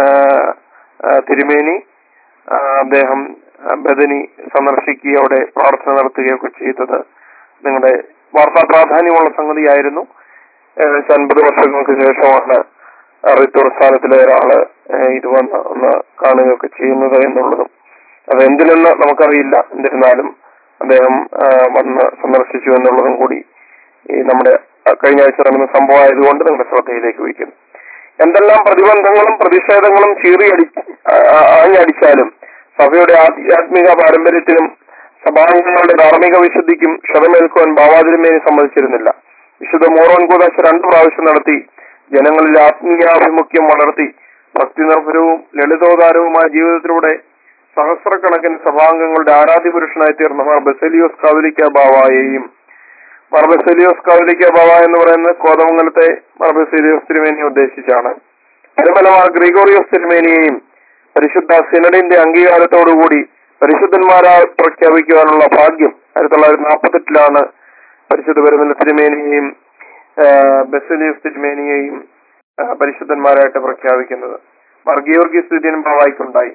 [SPEAKER 2] ആ, തിരുമേനി ആ, അദ്ദേഹം ആ, ബദനി സന്ദർശിക്കുകയും അവിടെ പ്രാർത്ഥന നടത്തുകയൊക്കെ ചെയ്തത് നിങ്ങളുടെ വാർത്താ പ്രാധാന്യമുള്ള സംഗതിയായിരുന്നു ഏകദേശം അൻപത് വർഷങ്ങൾക്ക് ശേഷമാണ് റിത്ത് പ്രസ്ഥാനത്തിലെ ഒരാള് ഏഹ് ഇത് വന്ന് ഒന്ന് കാണുകയൊക്കെ ചെയ്യുന്നത് എന്നുള്ളതും അത് എന്തിനെന്ന് നമുക്കറിയില്ല എന്നിരുന്നാലും അദ്ദേഹം ആ, വന്ന് സന്ദർശിച്ചു എന്നുള്ളതും കൂടി ഈ നമ്മുടെ ആ, കഴിഞ്ഞ ആഴ്ച നടന്ന സംഭവമായതുകൊണ്ട് നിങ്ങളുടെ ശ്രദ്ധയിലേക്ക് വയ്ക്കുന്നു എന്തെല്ലാം പ്രതിബന്ധങ്ങളും പ്രതിഷേധങ്ങളും ചീറിയടി ആ- ആ- ആഞ്ഞടിച്ചാലും സഭയുടെ ആധ്യാത്മിക പാരമ്പര്യത്തിനും സഭാംഗങ്ങളുടെ ധാർമ്മിക വിശുദ്ധിക്കും ക്ഷതമേൽക്കുവാൻ ബാവാതിരുമേനി സമ്മതിച്ചിരുന്നില്ല വിശുദ്ധ മോറോൻ കൂതാശ രണ്ടു പ്രാവശ്യം നടത്തി ജനങ്ങളിൽ ആത്മീയാഭിമുഖ്യം വളർത്തി ഭക്തി നിർഭരവും ലളിതോദാരവുമായ ജീവിതത്തിലൂടെ സഹസ്രക്കണക്കിന് സഭാംഗങ്ങളുടെ ആരാധ്യ പുരുഷനായി തീർന്ന മാർ ബെസലിയോസ് കാവലിക്ക ബാവായെയും മാർ ബെസലിയോസ് കാവലിക്ക ബാവ എന്ന് പറയുന്നത് കോതമംഗലത്തെ മാർ ബെസലിയോസ് തിരുമേനിയെ ഉദ്ദേശിച്ചാണ് പരമല മാർ ഗ്രിഗോറിയോസ് തിരുമേനിയെയും പരിശുദ്ധ സിനഡിന്റെ അംഗീകാരത്തോടുകൂടി പരിശുദ്ധന്മാരായി പ്രഖ്യാപിക്കുവാനുള്ള ഭാഗ്യം ആയിരത്തി തൊള്ളായിരത്തി നാൽപ്പത്തെട്ടിലാണ് പരിശുദ്ധ പരമല തിരുമേനിയെയും ആ, ബെസലിയോസ് തിരുമേനിയെയും ആ, പരിശുദ്ധന്മാരായിട്ട് പ്രഖ്യാപിക്കുന്നത് മാർ ഗിയോർഗീസ് ദിദിയൻ ബാവായിക്കുണ്ടായി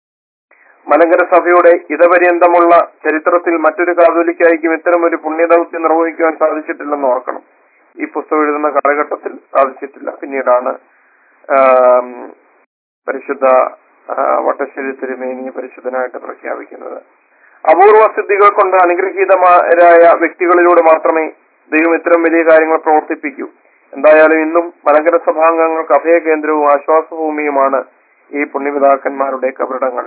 [SPEAKER 2] മലങ്കര സഭയുടെ ഇതപര്യന്തമുള്ള ചരിത്രത്തിൽ മറ്റൊരു കാതോലിക്കായിക്കും ഇത്തരം ഒരു പുണ്യദൗത്യം നിർവഹിക്കുവാൻ സാധിച്ചിട്ടില്ലെന്ന് ഓർക്കണം ഈ പുസ്തകം എഴുതുന്ന കാലഘട്ടത്തിൽ സാധിച്ചിട്ടില്ല പിന്നീടാണ് ആം, പരിശുദ്ധ ആ, വട്ടശ്ശേരി തിരുമേനി പരിശുദ്ധനായിട്ട് പ്രഖ്യാപിക്കുന്നത് അപൂർവ സിദ്ധികൾ കൊണ്ട് അനുഗ്രഹീതമാരായ വ്യക്തികളിലൂടെ മാത്രമേ ദൈവം ഇത്തരം വലിയ കാര്യങ്ങൾ പ്രവർത്തിപ്പിക്കൂ എന്തായാലും ഇന്നും മലങ്കര സഭാംഗങ്ങൾക്ക് അഭയകേന്ദ്രവും ആശ്വാസഭൂമിയുമാണ് ഈ പുണ്യപിതാക്കന്മാരുടെ കബറിടങ്ങൾ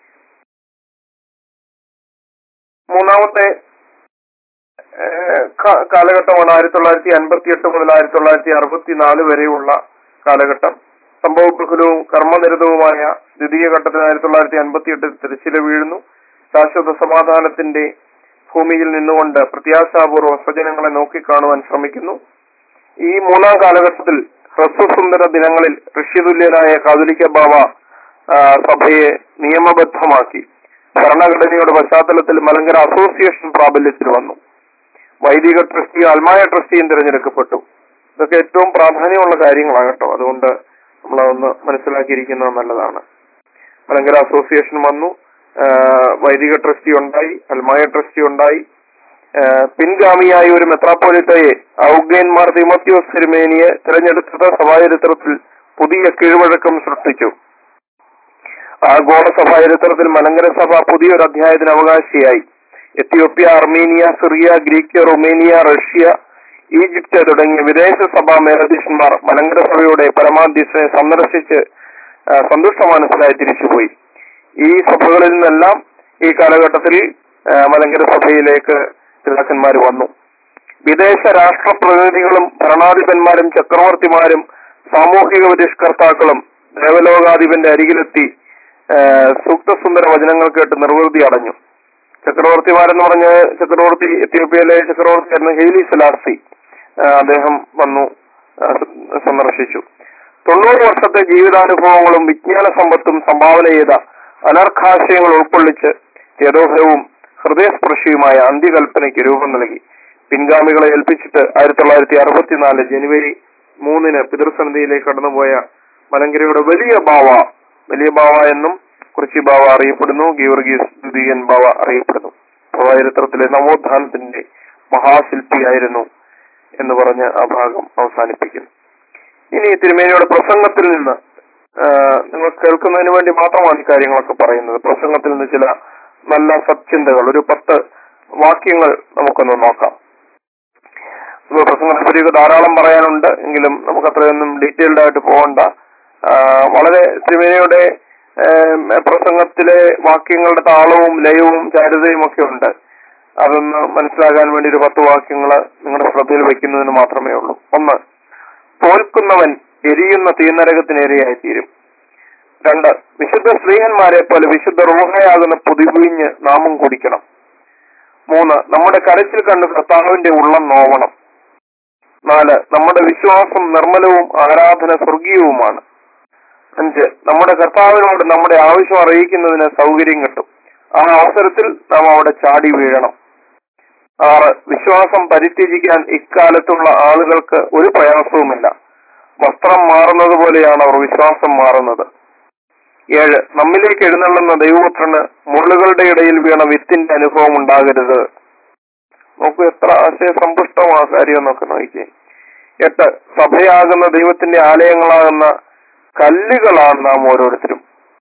[SPEAKER 2] മൂന്നാമത്തെ ഏഹ്, കാ- കാലഘട്ടമാണ് ആയിരത്തി തൊള്ളായിരത്തി അൻപത്തി എട്ട് മുതൽ ആയിരത്തി തൊള്ളായിരത്തി അറുപത്തി നാല് വരെയുള്ള കാലഘട്ടം സംഭവബഹുലവും കർമ്മനിരതവുമായ ദ്വിതീയ ഘട്ടത്തിൽ ആയിരത്തി തൊള്ളായിരത്തി അൻപത്തി എട്ടിൽ തിരച്ചില വീഴുന്നു ശാശ്വത സമാധാനത്തിന്റെ ഭൂമിയിൽ നിന്നുകൊണ്ട് പ്രത്യാശാപൂർവ്വം സ്വജനങ്ങളെ നോക്കിക്കാണുവാൻ ശ്രമിക്കുന്നു ഈ മൂന്നാം കാലഘട്ടത്തിൽ ഹ്രസ്വസുന്ദര ദിനങ്ങളിൽ ഋഷ്യതുല്യനായ കാതുലിക്ക ബാവ ആ, സഭയെ നിയമബദ്ധമാക്കി ഭരണഘടനയുടെ പശ്ചാത്തലത്തിൽ മലങ്കര അസോസിയേഷൻ പ്രാബല്യത്തിൽ വന്നു വൈദിക ട്രസ്റ്റിയും അൽമായ ട്രസ്റ്റിയും തിരഞ്ഞെടുക്കപ്പെട്ടു ഇതൊക്കെ ഏറ്റവും പ്രാധാന്യമുള്ള കാര്യങ്ങളാണ് കേട്ടോ അതുകൊണ്ട് നമ്മളതൊന്ന് മനസ്സിലാക്കിയിരിക്കുന്നത് നല്ലതാണ് മലങ്കര അസോസിയേഷൻ വന്നു ആ, വൈദിക ട്രസ്റ്റി ഉണ്ടായി അൽമായ ട്രസ്റ്റി ഉണ്ടായി ആ, പിൻഗാമിയായ ഒരു മെത്രാപ്പോലിത്തയെ ഔഗേൻമാർ തിമോത്തിയോസ് തിരുമേനിയെ തിരഞ്ഞെടുത്തത് സഭാചരിത്രത്തിൽ പുതിയ കീഴ്വഴക്കം സൃഷ്ടിച്ചു ആഗോള സഭാചരിത്രത്തിൽ മലങ്കര സഭ പുതിയൊരു അധ്യായത്തിന് അവകാശിയായി Ethiopia Armenia Syria Greek Romania Russia Egypt തുടങ്ങിയ വിദേശ സഭാ മേലധ്യക്ഷന്മാർ മലങ്കര സഭയുടെ പരമാധ്യക്ഷനെ സന്ദർശിച്ച് ആ, സന്തുഷ്ട മനസ്സിലായി തിരിച്ചുപോയി ഈ സഭകളിൽ നിന്നെല്ലാം ഈ കാലഘട്ടത്തിൽ ആ, മലങ്കര സഭയിലേക്ക് പിതാക്കന്മാർ വന്നു വിദേശ രാഷ്ട്ര പ്രതിനിധികളും ഭരണാധിപന്മാരും ചക്രവർത്തിമാരും സാമൂഹിക പരിഷ്കർത്താക്കളും ദേവലോകാധിപന്റെ അരികിലെത്തി ആ, സൂക്തസുന്ദര വചനങ്ങൾ കേട്ട് നിർവൃതി അടഞ്ഞു ചക്രവർത്തിമാരെന്ന് പറഞ്ഞ ചക്രവർത്തി എത്യോപ്യയിലെ ചക്രവർത്തിയായിരുന്ന ഹെയ്ലി സലാസി ആ, അദ്ദേഹം വന്നു ആ, സ- സന്ദർശിച്ചു തൊണ്ണൂറ് വർഷത്തെ ജീവിതാനുഭവങ്ങളും വിജ്ഞാന സമ്പത്തും സംഭാവന ചെയ്ത അനർഘാശയങ്ങൾ ഉൾക്കൊള്ളിച്ച് ചേതോഹരവും ഹൃദയസ്പർശിയുമായ അന്ത്യകൽപ്പനയ്ക്ക് രൂപം നൽകി പിൻഗാമികളെ ഏൽപ്പിച്ചിട്ട് ആയിരത്തി തൊള്ളായിരത്തി അറുപത്തിനാല് ജനുവരി മൂന്നിന് പിതൃസന്നിധിയിലേക്ക് കടന്നുപോയ മലങ്കരയുടെ വലിയ ബാവ വലിയ ബാവ എന്നും കുറിച്ചി ബാവ അറിയപ്പെടുന്നു ഗീവർഗീസ് ദ്വിതീയൻ ബാവ അറിയപ്പെടുന്നു ചരിത്രത്തിലെ നവോത്ഥാനത്തിന്റെ മഹാശില്പിയായിരുന്നു എന്ന് പറഞ്ഞ് ആ ഭാഗം അവസാനിപ്പിക്കുന്നു ഇനി തിരുമേനിയുടെ പ്രസംഗത്തിൽ നിന്ന് ആ, നിങ്ങൾ കേൾക്കുന്നതിന് വേണ്ടി മാത്രമാണ് ഈ കാര്യങ്ങളൊക്കെ പറയുന്നത് പ്രസംഗത്തിൽ നിന്ന് ചില നല്ല സത്യന്തകൾ ഒരു പത്ത് വാക്യങ്ങൾ നമുക്കൊന്ന് നോക്കാം ഇപ്പൊ പ്രസംഗത്തെ പറ്റിയൊക്കെ ധാരാളം പറയാനുണ്ട് എങ്കിലും നമുക്ക് അത്രയൊന്നും ഡീറ്റെയിൽഡ് ആയിട്ട് പോകണ്ട ആ, വളരെ തിരുമേനിയുടെ ഏം, പ്രസംഗത്തിലെ വാക്യങ്ങളുടെ താളവും ലയവും ചാരുതയും ഒക്കെ ഉണ്ട് അതൊന്ന് മനസ്സിലാകാൻ വേണ്ടി ഒരു പത്ത് വാക്യങ്ങൾ നിങ്ങളുടെ ശ്രദ്ധയിൽ വെക്കുന്നതിന് മാത്രമേ ഉള്ളൂ ഒന്ന് തോൽക്കുന്നവൻ എരിയുന്ന തീനരകത്തിനേരെയായി തീരും രണ്ട് വിശുദ്ധ സ്ത്രീഹന്മാരെ പോലെ വിശുദ്ധ റൂഹയാകുന്ന പുതിവിഞ്ഞ് നാമം കുടിക്കണം മൂന്ന് നമ്മുടെ കരച്ചിൽ കണ്ട് കർത്താവിന്റെ ഉള്ളം നോവണം നാല് നമ്മുടെ വിശ്വാസം നിർമ്മലവും ആരാധന സ്വർഗീയവുമാണ് അഞ്ച് നമ്മുടെ കർത്താവിനോട് നമ്മുടെ ആവശ്യം അറിയിക്കുന്നതിന് സൗകര്യം കിട്ടും ആ അവസരത്തിൽ നാം അവിടെ ചാടി വീഴണം ആറ് വിശ്വാസം പരിത്യജിക്കാൻ ഇക്കാലത്തുള്ള ആളുകൾക്ക് ഒരു പ്രയാസവുമില്ല വസ്ത്രം മാറുന്നത് പോലെയാണ് അവർ വിശ്വാസം മാറുന്നത് ഏഴ് നമ്മിലേക്ക് എഴുന്നള്ളുന്ന ദൈവപുത്രന് മുള്ളുകളുടെ ഇടയിൽ വീണ വിത്തിന്റെ അനുഭവം ഉണ്ടാകരുത് നോക്കൂ എത്ര ആശയസമ്പുഷ്ടമായ കാര്യം എന്നൊക്കെ നോക്കിയേ എട്ട് സഭയാകുന്ന ദൈവത്തിന്റെ ആലയങ്ങളാകുന്ന കല്ലുകളാണ് നാം ഓരോരുത്തരും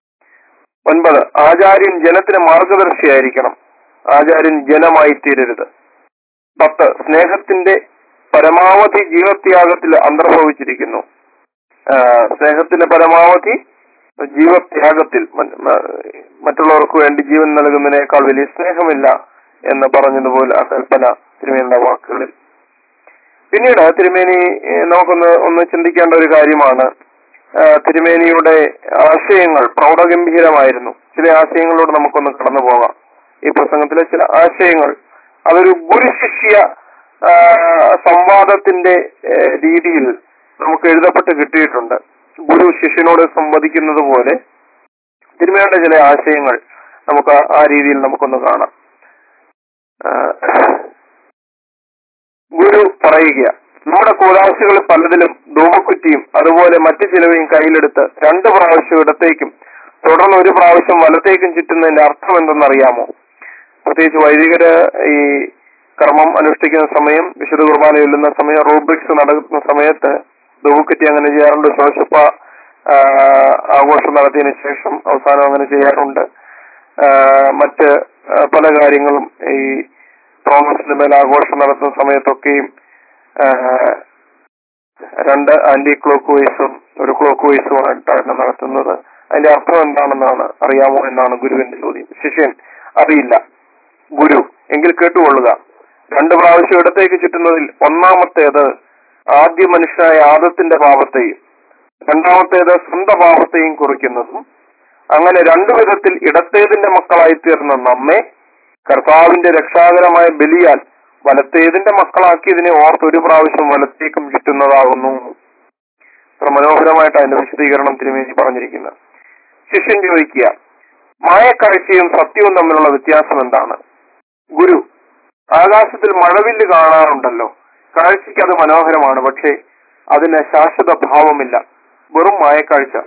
[SPEAKER 2] ഒൻപത് ആചാര്യൻ ജനത്തിന് മാർഗദർശിയായിരിക്കണം ആചാര്യൻ ജനമായി തീരരുത് പത്ത് സ്നേഹത്തിന്റെ പരമാവധി ജീവത്യാഗത്തിൽ അന്തർഭവിച്ചിരിക്കുന്നു ആ, സ്നേഹത്തിന്റെ പരമാവധി ജീവത്യാഗത്തിൽ മ- മ- മറ്റുള്ളവർക്ക് വേണ്ടി ജീവൻ നൽകുന്നതിനേക്കാൾ വലിയ സ്നേഹമില്ല എന്ന് പറഞ്ഞതുപോലെ ആ കൽപ്പന തിരുമേനിയുടെ വാക്കുകളിൽ പിന്നീട് തിരുമേനി ഏഹ്, നമുക്കൊന്ന് ഒന്ന് ചിന്തിക്കേണ്ട ഒരു കാര്യമാണ് ആ, തിരുമേനിയുടെ ആശയങ്ങൾ പ്രൗഢഗംഭീരമായിരുന്നു ചില ആശയങ്ങളോട് നമുക്കൊന്ന് കടന്നു പോകാം ഈ പ്രസംഗത്തിലെ ചില ആശയങ്ങൾ അതൊരു ഗുരുശിഷ്യ ആ, സംവാദത്തിന്റെ ഏഹ്, രീതിയിൽ നമുക്ക് എഴുതപ്പെട്ട് കിട്ടിയിട്ടുണ്ട് ഗുരു ശിഷ്യനോട് സംവദിക്കുന്നത് പോലെ തിരുമേനിയുടെ ചില ആശയങ്ങൾ നമുക്ക് ആ- ആ രീതിയിൽ നമുക്കൊന്ന് കാണാം ആ, ഗുരു പറയുക നമ്മുടെ കൂതാശികൾ പലതിലും ധൂമക്കുറ്റിയും അതുപോലെ മറ്റു ചിലവയും കയ്യിലെടുത്ത് രണ്ട് പ്രാവശ്യം ഇടത്തേക്കും തുടർന്ന് ഒരു പ്രാവശ്യം വലത്തേക്കും ചുറ്റുന്നതിന്റെ അർത്ഥം എന്തെന്നറിയാമോ പ്രത്യേകിച്ച് വൈദികര് ഈ കർമ്മം അനുഷ്ഠിക്കുന്ന സമയം വിശുദ്ധ കുർബാന ചൊല്ലുന്ന സമയം റൂബ്രിക്സ് നടക്കുന്ന സമയത്ത് ധൂമക്കുറ്റി അങ്ങനെ ചെയ്യാറുണ്ട് ശോശപ്പ ആ, ആഘോഷം നടത്തിയതിനു ശേഷം അവസാനം അങ്ങനെ ചെയ്യാറുണ്ട് ആ, മറ്റ് ആ, പല കാര്യങ്ങളും ഈ തോമസിന്റെ മേൽ ആഘോഷം നടത്തുന്ന സമയത്തൊക്കെയും ആ, രണ്ട് ആന്റി ക്ലോക്ക് വൈസും ഒരു ക്ലോക്ക് വൈസുമായിട്ടാണ് നടത്തുന്നത് അതിന്റെ അർത്ഥം എന്താണെന്നാണ് അറിയാമോ എന്നാണ് ഗുരുവിന്റെ ചോദ്യം ശിഷ്യൻ അറിയില്ല ഗുരു എങ്കിൽ കേട്ടുകൊള്ളുക രണ്ട് പ്രാവശ്യം ഇടത്തേക്ക് ചുറ്റുന്നതിൽ ഒന്നാമത്തേത് ആദ്യ മനുഷ്യനായ ആദത്തിന്റെ പാപത്തെയും രണ്ടാമത്തേത് സ്വന്തം പാപത്തെയും കുറിക്കുന്നതും അങ്ങനെ രണ്ടു വിധത്തിൽ ഇടത്തേതിന്റെ മക്കളായി തീർന്ന നമ്മെ കർത്താവിന്റെ രക്ഷാകരമായ ബലിയാൽ വലത്തേതിന്റെ മക്കളാക്കിയതിനെ ഓർത്ത് ഒരു പ്രാവശ്യം വലത്തേക്കും ചുറ്റുന്നതാകുന്നു അത്ര മനോഹരമായിട്ട് അതിന്റെ വിശദീകരണം തിരുമേനി പറഞ്ഞിരിക്കുന്നത് ശിഷ്യൻ ചോദിക്കുക മായക്കാഴ്ചയും സത്യവും തമ്മിലുള്ള വ്യത്യാസം എന്താണ് ഗുരു ആകാശത്തിൽ മഴവില്ല് കാണാറുണ്ടല്ലോ കാഴ്ചയ്ക്ക് അത് മനോഹരമാണ് പക്ഷേ അതിന് ശാശ്വത ഭാവമില്ല വെറും മായക്കാഴ്ച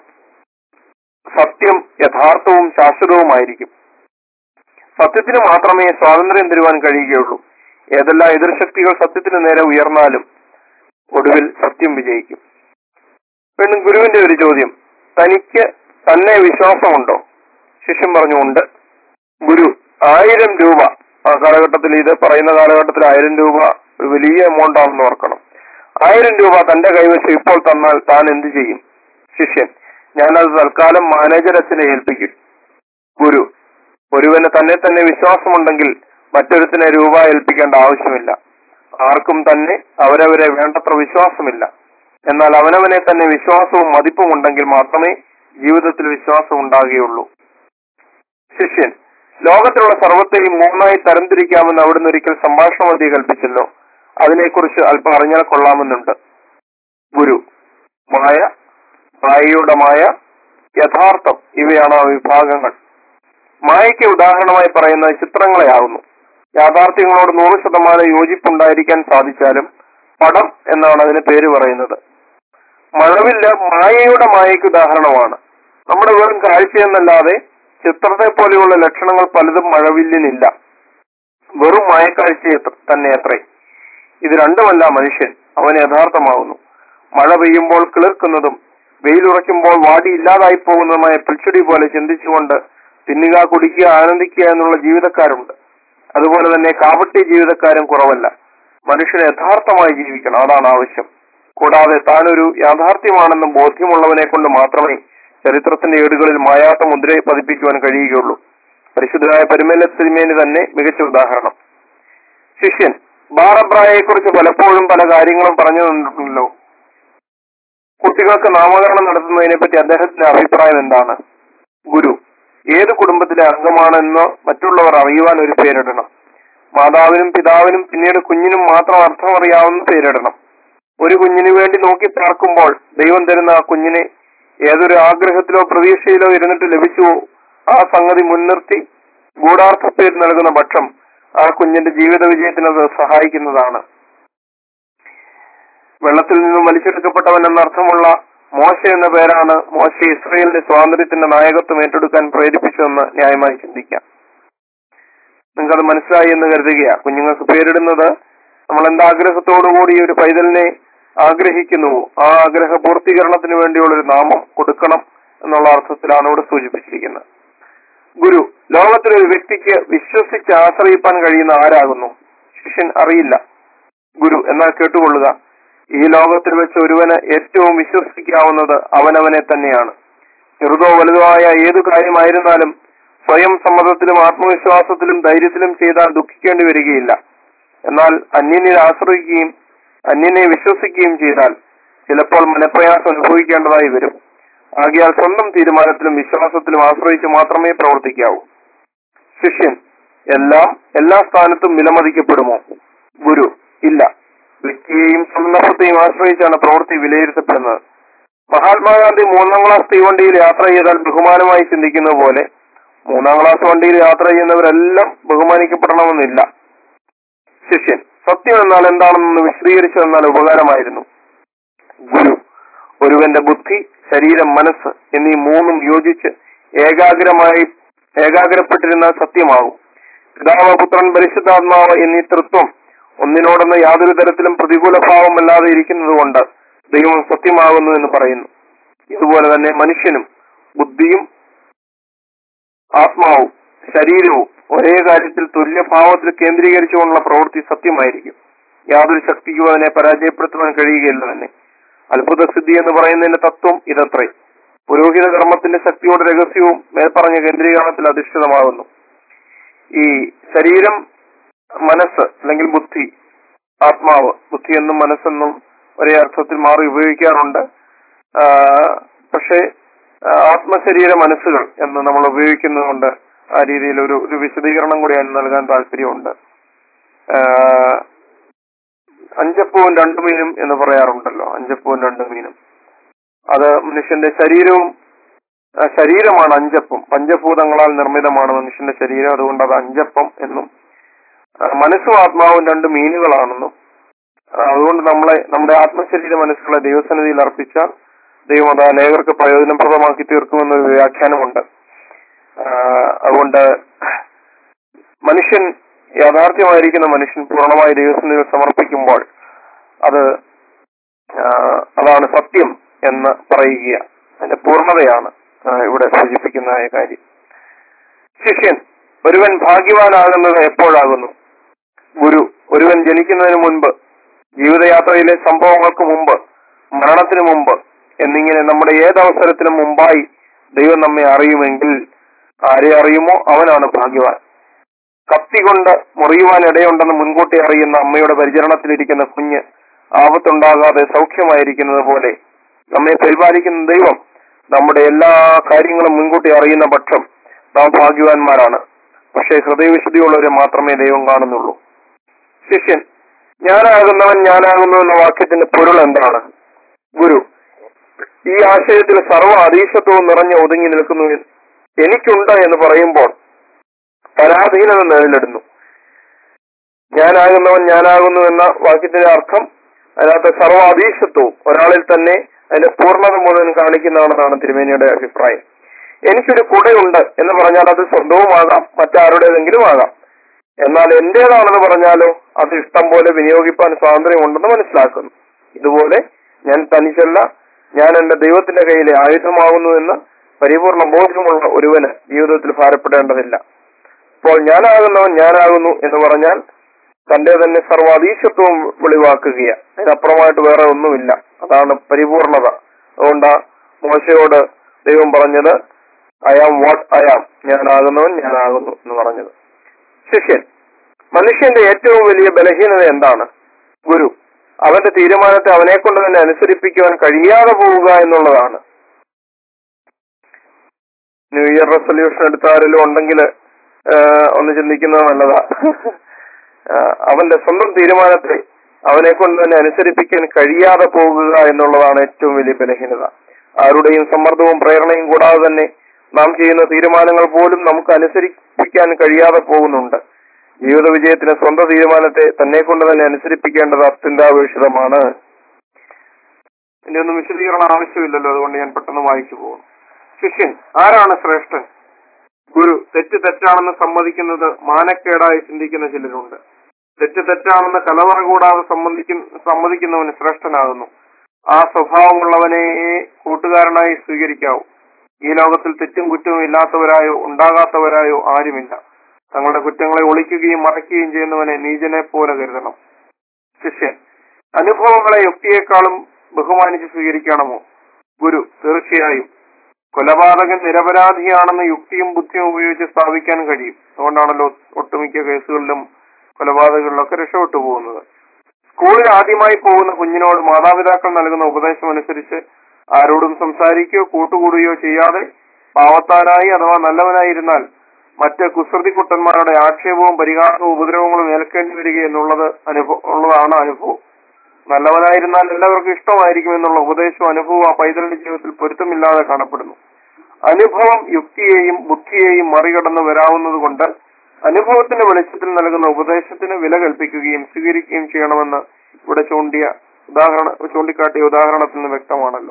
[SPEAKER 2] സത്യം യഥാർത്ഥവും ശാശ്വതവുമായിരിക്കും സത്യത്തിന് മാത്രമേ സ്വാതന്ത്ര്യം തരുവാൻ കഴിയുകയുള്ളൂ ഏതെല്ലാം എതിർശക്തികൾ സത്യത്തിന് നേരെ ഉയർന്നാലും ഒടുവിൽ സത്യം വിജയിക്കും വീണ്ടും ഗുരുവിന്റെ ഒരു ചോദ്യം തനിക്ക് തന്നെ വിശ്വാസമുണ്ടോ ശിഷ്യൻ പറഞ്ഞു ഉണ്ട് ഗുരു ആയിരം രൂപ ആ കാലഘട്ടത്തിൽ ഇത് പറയുന്ന കാലഘട്ടത്തിൽ ആയിരം രൂപ ഒരു വലിയ എമൗണ്ട് ആണെന്ന് ഓർക്കണം ആയിരം രൂപ തന്റെ കൈവശം ഇപ്പോൾ തന്നാൽ താൻ എന്ത് ചെയ്യും ശിഷ്യൻ ഞാനത് തൽക്കാലം മാനേജർ അച്ഛനെ ഏൽപ്പിക്കും ഗുരു ഒരുവന് തന്നെ തന്നെ വിശ്വാസമുണ്ടെങ്കിൽ മറ്റൊരുത്തിനെ രൂപ ഏൽപ്പിക്കേണ്ട ആവശ്യമില്ല ആർക്കും തന്നെ അവരവരെ വേണ്ടത്ര വിശ്വാസമില്ല എന്നാൽ അവനവനെ തന്നെ വിശ്വാസവും മതിപ്പും ഉണ്ടെങ്കിൽ മാത്രമേ ജീവിതത്തിൽ വിശ്വാസം ഉണ്ടാകുകയുള്ളൂ ശിഷ്യൻ ലോകത്തിലുള്ള സർവത്തെയും മൂന്നായി തരംതിരിക്കാമെന്ന് അവിടുന്ന് ഒരിക്കൽ സംഭാഷണമതി കൽപ്പിച്ചല്ലോ അതിനെക്കുറിച്ച് അല്പം അറിഞ്ഞാൽ കൊള്ളാമെന്നുണ്ട് ഗുരു മായ മായയുടെ മായ യഥാർത്ഥം ഇവയാണ് ആ വിഭാഗങ്ങൾ മായയ്ക്ക് ഉദാഹരണമായി പറയുന്നത് ചിത്രങ്ങളെയാകുന്നു യാഥാർത്ഥ്യങ്ങളോട് നൂറ് ശതമാനം യോജിപ്പുണ്ടായിരിക്കാൻ സാധിച്ചാലും പടം എന്നാണ് അതിന് പേര് പറയുന്നത് മഴവില്ല് മായയുടെ മായയ്ക്ക് ഉദാഹരണമാണ് നമ്മുടെ വെറും കാഴ്ചയെന്നല്ലാതെ ചിത്രത്തെ പോലെയുള്ള ലക്ഷണങ്ങൾ പലതും മഴവില്ലിനില്ല വെറും മായക്കാഴ്ച തന്നെ അത്രേ ഇത് രണ്ടുമല്ല മനുഷ്യൻ അവൻ യഥാർത്ഥമാകുന്നു മഴ പെയ്യുമ്പോൾ കിളിർക്കുന്നതും വെയിലുറയ്ക്കുമ്പോൾ വാടി ഇല്ലാതായി പോകുന്നതുമായ പുൽച്ചെടി പോലെ ചിന്തിച്ചുകൊണ്ട് തിന്നുക കുടിക്കുക ആനന്ദിക്കുക എന്നുള്ള ജീവിതക്കാരുണ്ട് അതുപോലെ തന്നെ കാപട്യ ജീവിതക്കാരും കുറവല്ല മനുഷ്യന് യഥാർത്ഥമായി ജീവിക്കണം അതാണ് ആവശ്യം കൂടാതെ താനൊരു യാഥാർത്ഥ്യമാണെന്ന് ബോധ്യമുള്ളവനെ കൊണ്ട് മാത്രമേ ചരിത്രത്തിന്റെ ഏടുകളിൽ മായാത്ത മുദ്രയെ പതിപ്പിക്കുവാൻ കഴിയുകയുള്ളൂ പരിശുദ്ധരായ പരിമേല തിരുമേനി തന്നെ മികച്ച ഉദാഹരണം ശിഷ്യൻ ബാറബ്രായെ കുറിച്ച് പലപ്പോഴും പല കാര്യങ്ങളും പറഞ്ഞു തന്നിട്ടുണ്ടല്ലോ കുട്ടികൾക്ക് നാമകരണം നടത്തുന്നതിനെ പറ്റി അദ്ദേഹത്തിന്റെ അഭിപ്രായം എന്താണ് ഗുരു ഏത് കുടുംബത്തിലെ അംഗമാണെന്ന് മറ്റുള്ളവർ അറിയുവാൻ ഒരു പേരിടണം മാതാവിനും പിതാവിനും പിന്നീട് കുഞ്ഞിനും മാത്രം അർത്ഥം അറിയാവുന്ന പേരിടണം ഒരു കുഞ്ഞിനു വേണ്ടി നോക്കി പാർക്കുമ്പോൾ ദൈവം തരുന്ന ആ കുഞ്ഞിനെ ഏതൊരു ആഗ്രഹത്തിലോ പ്രതീക്ഷയിലോ ഇരുന്നിട്ട് ലഭിച്ചുവോ ആ സംഗതി മുൻനിർത്തി ഗൂഢാർത്ഥ പേര് നൽകുന്ന പക്ഷം ആ കുഞ്ഞിന്റെ ജീവിത വിജയത്തിന് അത് സഹായിക്കുന്നതാണ് വെള്ളത്തിൽ നിന്നും വലിച്ചെടുക്കപ്പെട്ടവൻ എന്നർത്ഥമുള്ള മോശ എന്ന പേരാണ് മോശ ഇസ്രയേലിന്റെ സ്വാതന്ത്ര്യത്തിന്റെ നായകത്വം ഏറ്റെടുക്കാൻ പ്രേരിപ്പിച്ചതെന്ന് ന്യായമായി ചിന്തിക്കാം നിങ്ങൾക്കത് മനസ്സിലായി എന്ന് കരുതുകയാ കുഞ്ഞുങ്ങൾക്ക് പേരിടുന്നത് നമ്മൾ എന്താഗ്രഹത്തോടുകൂടി ഒരു പൈതലിനെ ആഗ്രഹിക്കുന്നുവോ ആ ആഗ്രഹ പൂർത്തീകരണത്തിന് വേണ്ടിയുള്ള ഒരു നാമം കൊടുക്കണം എന്നുള്ള അർത്ഥത്തിലാണ് ഇവിടെ സൂചിപ്പിച്ചിരിക്കുന്നത് ഗുരു ലോകത്തിലെ ഒരു വ്യക്തിക്ക് വിശ്വസിച്ച് ആശ്രയിപ്പാൻ കഴിയുന്ന ആരാകുന്നു ശിഷ്യൻ അറിയില്ല ഗുരു എന്നാൽ കേട്ടുകൊള്ളുക ഈ ലോകത്തിൽ വെച്ച് ഒരുവന് ഏറ്റവും വിശ്വസിക്കാവുന്നത് അവനവനെ തന്നെയാണ് ചെറുതോ വലുതോ ആയ ഏതു കാര്യമായിരുന്നാലും സ്വയം സമ്മതത്തിലും ആത്മവിശ്വാസത്തിലും ധൈര്യത്തിലും ചെയ്താൽ ദുഃഖിക്കേണ്ടി വരികയില്ല എന്നാൽ അന്യനിൽ ആശ്രയിക്കുകയും അന്യനെ വിശ്വസിക്കുകയും ചെയ്താൽ ചിലപ്പോൾ മനപ്രയാസം അനുഭവിക്കേണ്ടതായി വരും ആകിയാൽ സ്വന്തം തീരുമാനത്തിലും വിശ്വാസത്തിലും ആശ്രയിച്ച് മാത്രമേ പ്രവർത്തിക്കാവൂ ശിഷ്യൻ എല്ലാം എല്ലാ സ്ഥാനത്തും വിലമതിക്കപ്പെടുമോ ഗുരു ഇല്ല വ്യക്തിയെയും സന്ദർഭത്തെയും ആശ്രയിച്ചാണ് പ്രവൃത്തി വിലയിരുത്തപ്പെടുന്നത് മഹാത്മാഗാന്ധി മൂന്നാം ക്ലാസ് തീവണ്ടിയിൽ യാത്ര ചെയ്താൽ ബഹുമാനമായി ചിന്തിക്കുന്നത് പോലെ മൂന്നാം ക്ലാസ് വണ്ടിയിൽ യാത്ര ചെയ്യുന്നവരെല്ലാം ബഹുമാനിക്കപ്പെടണമെന്നില്ല ശിഷ്യൻ സത്യം എന്നാൽ എന്താണെന്ന് വിശദീകരിച്ചു തന്നാൽ ഉപകാരമായിരുന്നു ഗുരു ഒരുവന്റെ ബുദ്ധി ശരീരം മനസ്സ് എന്നീ മൂന്നും യോജിച്ച് ഏകാഗ്രമായി ഏകാഗ്രപ്പെട്ടിരുന്ന സത്യമാകും പിതാവ് പുത്രൻ പരിശുദ്ധാത്മാവ് എന്നീ തൃത്വം ഒന്നിനോടൊന്ന് യാതൊരു തരത്തിലും പ്രതികൂല ഭാവമല്ലാതെ ഇരിക്കുന്നത് കൊണ്ട് ദൈവം സത്യമാകുന്നു എന്ന് പറയുന്നു ഇതുപോലെ തന്നെ മനുഷ്യനും ബുദ്ധിയും ആത്മാവും ശരീരവും ഒരേ കാര്യത്തിൽ തുല്യഭാവത്തിൽ കേന്ദ്രീകരിച്ചുകൊണ്ടുള്ള പ്രവൃത്തി സത്യമായിരിക്കും യാതൊരു ശക്തിക്കും അതിനെ പരാജയപ്പെടുത്തുവാൻ കഴിയുകയില്ല തന്നെ അത്ഭുത സിദ്ധി എന്ന് പറയുന്നതിന്റെ തത്വം ഇതത്രേ പുരോഹിത കർമ്മത്തിന്റെ ശക്തിയുടെ രഹസ്യവും മേൽപ്പറഞ്ഞ കേന്ദ്രീകരണത്തിൽ അധിഷ്ഠിതമാകുന്നു ഈ ശരീരം മനസ്സ് അല്ലെങ്കിൽ ബുദ്ധി ആത്മാവ് ബുദ്ധി എന്നും മനസ്സെന്നും ഒരേ അർത്ഥത്തിൽ മാറി ഉപയോഗിക്കാറുണ്ട് ആ, പക്ഷേ ആ, ആത്മശരീര മനസ്സുകൾ എന്ന് നമ്മൾ ഉപയോഗിക്കുന്നതുകൊണ്ട് ആ രീതിയിൽ ഒരു ഒരു വിശദീകരണം കൂടി അതിന് നൽകാൻ താല്പര്യമുണ്ട് ആ, അഞ്ചപ്പവും രണ്ടു മീനും എന്ന് പറയാറുണ്ടല്ലോ അഞ്ചപ്പവും രണ്ടു മീനും അത് മനുഷ്യന്റെ ശരീരവും ആ, ശരീരമാണ് അഞ്ചപ്പം പഞ്ചഭൂതങ്ങളാൽ നിർമ്മിതമാണ് മനുഷ്യന്റെ ശരീരം അതുകൊണ്ട് അത് അഞ്ചപ്പം എന്നും ആ, മനസ്സും ആത്മാവും രണ്ട് മീനുകളാണെന്നും ആ, അതുകൊണ്ട് നമ്മളെ നമ്മുടെ ആത്മശരീര മനസ്സുകളെ ദൈവസന്നിധിയിൽ അർപ്പിച്ചാൽ ദൈവം അത് അനേകർക്ക് പ്രയോജനപ്രദമാക്കി തീർക്കുമെന്നൊരു വ്യാഖ്യാനമുണ്ട് ആ, അതുകൊണ്ട് മനുഷ്യൻ യാഥാർത്ഥ്യമായിരിക്കുന്ന മനുഷ്യൻ പൂർണ്ണമായി ദൈവസന്നിധിയിൽ സമർപ്പിക്കുമ്പോൾ അത് ആ, അതാണ് സത്യം എന്ന് പറയുക അതിന്റെ പൂർണ്ണതയാണ് ആ, ഇവിടെ സൂചിപ്പിക്കുന്ന ആ കാര്യം ശിഷ്യൻ ഒരുവൻ ഭാഗ്യവാനാകുന്നത് എപ്പോഴാകുന്നു ഗുരു ഒരുവൻ ജനിക്കുന്നതിന് മുൻപ് ജീവിതയാത്രയിലെ സംഭവങ്ങൾക്ക് മുമ്പ് മരണത്തിന് മുമ്പ് എന്നിങ്ങനെ നമ്മുടെ ഏതവസരത്തിനും മുമ്പായി ദൈവം നമ്മെ അറിയുമെങ്കിൽ ആരെ അറിയുമോ അവനാണ് ഭാഗ്യവാൻ കത്തി കൊണ്ട് മുറിയുവാൻ ഇടയുണ്ടെന്ന് മുൻകൂട്ടി അറിയുന്ന അമ്മയുടെ പരിചരണത്തിലിരിക്കുന്ന കുഞ്ഞ് ആപത്തുണ്ടാകാതെ സൗഖ്യമായിരിക്കുന്നത് പോലെ നമ്മെ പരിപാലിക്കുന്ന ദൈവം നമ്മുടെ എല്ലാ കാര്യങ്ങളും മുൻകൂട്ടി അറിയുന്ന പക്ഷം നാം ഭാഗ്യവാന്മാരാണ് പക്ഷേ ഹൃദയവിശുദ്ധിയുള്ളവരെ മാത്രമേ ദൈവം കാണുന്നുള്ളൂ ശിഷ്യൻ ഞാനാകുന്നവൻ ഞാനാകുന്നു എന്ന വാക്യത്തിന്റെ പൊരുൾ എന്താണ് ഗുരു ഈ ആശയത്തിൽ സർവ്വ അതീശത്വവും നിറഞ്ഞ് ഒതുങ്ങി നിൽക്കുന്നു എനിക്കുണ്ട് എന്ന് പറയുമ്പോൾ പരാധീനത നിഴലിടുന്നു ഞാനാകുന്നവൻ ഞാനാകുന്നു എന്ന വാക്യത്തിന്റെ അർത്ഥം അതിനകത്ത് സർവാധീശത്വവും ഒരാളിൽ തന്നെ അതിന്റെ പൂർണ്ണത മുഴുവൻ കാണിക്കുന്നതാണെന്നാണ് തിരുമേനിയുടെ അഭിപ്രായം എനിക്കൊരു കുടയുണ്ട് എന്ന് പറഞ്ഞാൽ അത് സ്വന്തവുമാകാം മറ്റാരുടേതെങ്കിലും ആകാം എന്നാൽ എന്റേതാണെന്ന് പറഞ്ഞാലോ അത് ഇഷ്ടം പോലെ വിനിയോഗിക്കാൻ സ്വാതന്ത്ര്യമുണ്ടെന്ന് മനസ്സിലാക്കുന്നു ഇതുപോലെ ഞാൻ തനിച്ചല്ല ഞാൻ എന്റെ ദൈവത്തിന്റെ കയ്യിലെ ആയുധമാകുന്നു എന്ന് പരിപൂർണ ബോധ്യമുള്ള ഒരുവന് ജീവിതത്തിൽ ഭാരപ്പെടേണ്ടതില്ല അപ്പോൾ ഞാനാകുന്നവൻ ഞാനാകുന്നു എന്ന് പറഞ്ഞാൽ തന്റെ തന്നെ സർവാധീശത്വം വെളിവാക്കുകയാണ് അതിനപ്പുറമായിട്ട് വേറെ ഒന്നുമില്ല അതാണ് പരിപൂർണത അതുകൊണ്ട് മോശയോട് ദൈവം പറഞ്ഞത് I am what I am ഞാനാകുന്നവൻ ഞാനാകുന്നു എന്ന് പറഞ്ഞത് ശിഷ്യൻ മനുഷ്യന്റെ ഏറ്റവും വലിയ ബലഹീനത എന്താണ് ഗുരു അവന്റെ തീരുമാനത്തെ അവനെ കൊണ്ട് തന്നെ അനുസരിപ്പിക്കുവാൻ കഴിയാതെ പോവുക എന്നുള്ളതാണ് ന്യൂ ഇയർ റെസൊല്യൂഷൻ എടുത്ത ആരെങ്കിലും ഉണ്ടെങ്കിൽ ഒന്ന് ചിന്തിക്കുന്നത് നല്ലതാ ആഹ് അവന്റെ സ്വന്തം തീരുമാനത്തെ അവനെ കൊണ്ട് തന്നെ അനുസരിപ്പിക്കാൻ കഴിയാതെ പോകുക എന്നുള്ളതാണ് ഏറ്റവും വലിയ ബലഹീനത ആരുടെയും സമ്മർദ്ദവും പ്രേരണയും കൂടാതെ തന്നെ നാം ചെയ്യുന്ന തീരുമാനങ്ങൾ പോലും നമുക്ക് അനുസരിപ്പിക്കാൻ കഴിയാതെ പോകുന്നുണ്ട് ജീവിത വിജയത്തിന് സ്വന്തം തീരുമാനത്തെ തന്നെ കൊണ്ട് തന്നെ അനുസരിപ്പിക്കേണ്ടത് അത്യന്താപേക്ഷിതമാണ് ഇതിന്റെ ഒന്നും വിശദീകരണം ആവശ്യമില്ലല്ലോ അതുകൊണ്ട് ഞാൻ പെട്ടെന്ന് വായിച്ചു പോകുന്നു ശിഷ്യൻ ആരാണ് ശ്രേഷ്ഠൻ ഗുരു തെറ്റ് തെറ്റാണെന്ന് സമ്മതിക്കുന്നത് മാനക്കേടായി ചിന്തിക്കുന്ന ചിലരുണ്ട് തെറ്റ് തെറ്റാണെന്ന് കലവറ കൂടാതെ സമ്മതിക്കുന്ന സമ്മതിക്കുന്നവന് ശ്രേഷ്ഠനാകുന്നു ആ സ്വഭാവമുള്ളവനെ കൂട്ടുകാരനായി സ്വീകരിക്കാവൂ ഈ ലോകത്തിൽ തെറ്റും കുറ്റവും ഇല്ലാത്തവരായോ ഉണ്ടാകാത്തവരായോ ആരുമില്ല തങ്ങളുടെ കുറ്റങ്ങളെ ഒളിക്കുകയും മറയ്ക്കുകയും ചെയ്യുന്നവനെ നീചനെ പോലെ കരുതണം ശിഷ്യൻ അനുഭവങ്ങളെ യുക്തിയെക്കാളും ബഹുമാനിച്ച് സ്വീകരിക്കണമോ ഗുരു തീർച്ചയായും കൊലപാതകൻ നിരപരാധിയാണെന്ന് യുക്തിയും ബുദ്ധിയും ഉപയോഗിച്ച് സ്ഥാപിക്കാൻ കഴിയും അതുകൊണ്ടാണല്ലോ ഒട്ടുമിക്ക കേസുകളിലും കൊലപാതകങ്ങളിലൊക്കെ രക്ഷപ്പെട്ടു പോകുന്നത് സ്കൂളിൽ ആദ്യമായി പോകുന്ന കുഞ്ഞിനോട് മാതാപിതാക്കൾ നൽകുന്ന ഉപദേശം അനുസരിച്ച് ആരോടും സംസാരിക്കുകയോ കൂട്ടുകൂടുകയോ ചെയ്യാതെ പാവത്താനായി അഥവാ നല്ലവനായിരുന്നാൽ മറ്റ് കുസൃതി കുട്ടന്മാരുടെ ആക്ഷേപവും പരിഹാസവും ഉപദ്രവങ്ങളും ഏൽക്കേണ്ടി വരിക എന്നുള്ളത് അനുഭവം ഉള്ളതാണ് അനുഭവം നല്ലവനായിരുന്നാൽ എല്ലാവർക്കും ഇഷ്ടമായിരിക്കും എന്നുള്ള ഉപദേശവും അനുഭവവും ആ പൈതലിന്റെ ജീവിതത്തിൽ പൊരുത്തമില്ലാതെ കാണപ്പെടുന്നു അനുഭവം യുക്തിയെയും ബുദ്ധിയെയും മറികടന്ന് വരാവുന്നത് കൊണ്ട് അനുഭവത്തിന്റെ വെളിച്ചത്തിൽ നൽകുന്ന ഉപദേശത്തിന് വില കൽപ്പിക്കുകയും സ്വീകരിക്കുകയും ചെയ്യണമെന്ന് ഇവിടെ ചൂണ്ടിയ ഉദാഹരണ ചൂണ്ടിക്കാട്ടിയ ഉദാഹരണത്തിൽ നിന്ന് വ്യക്തമാണല്ലോ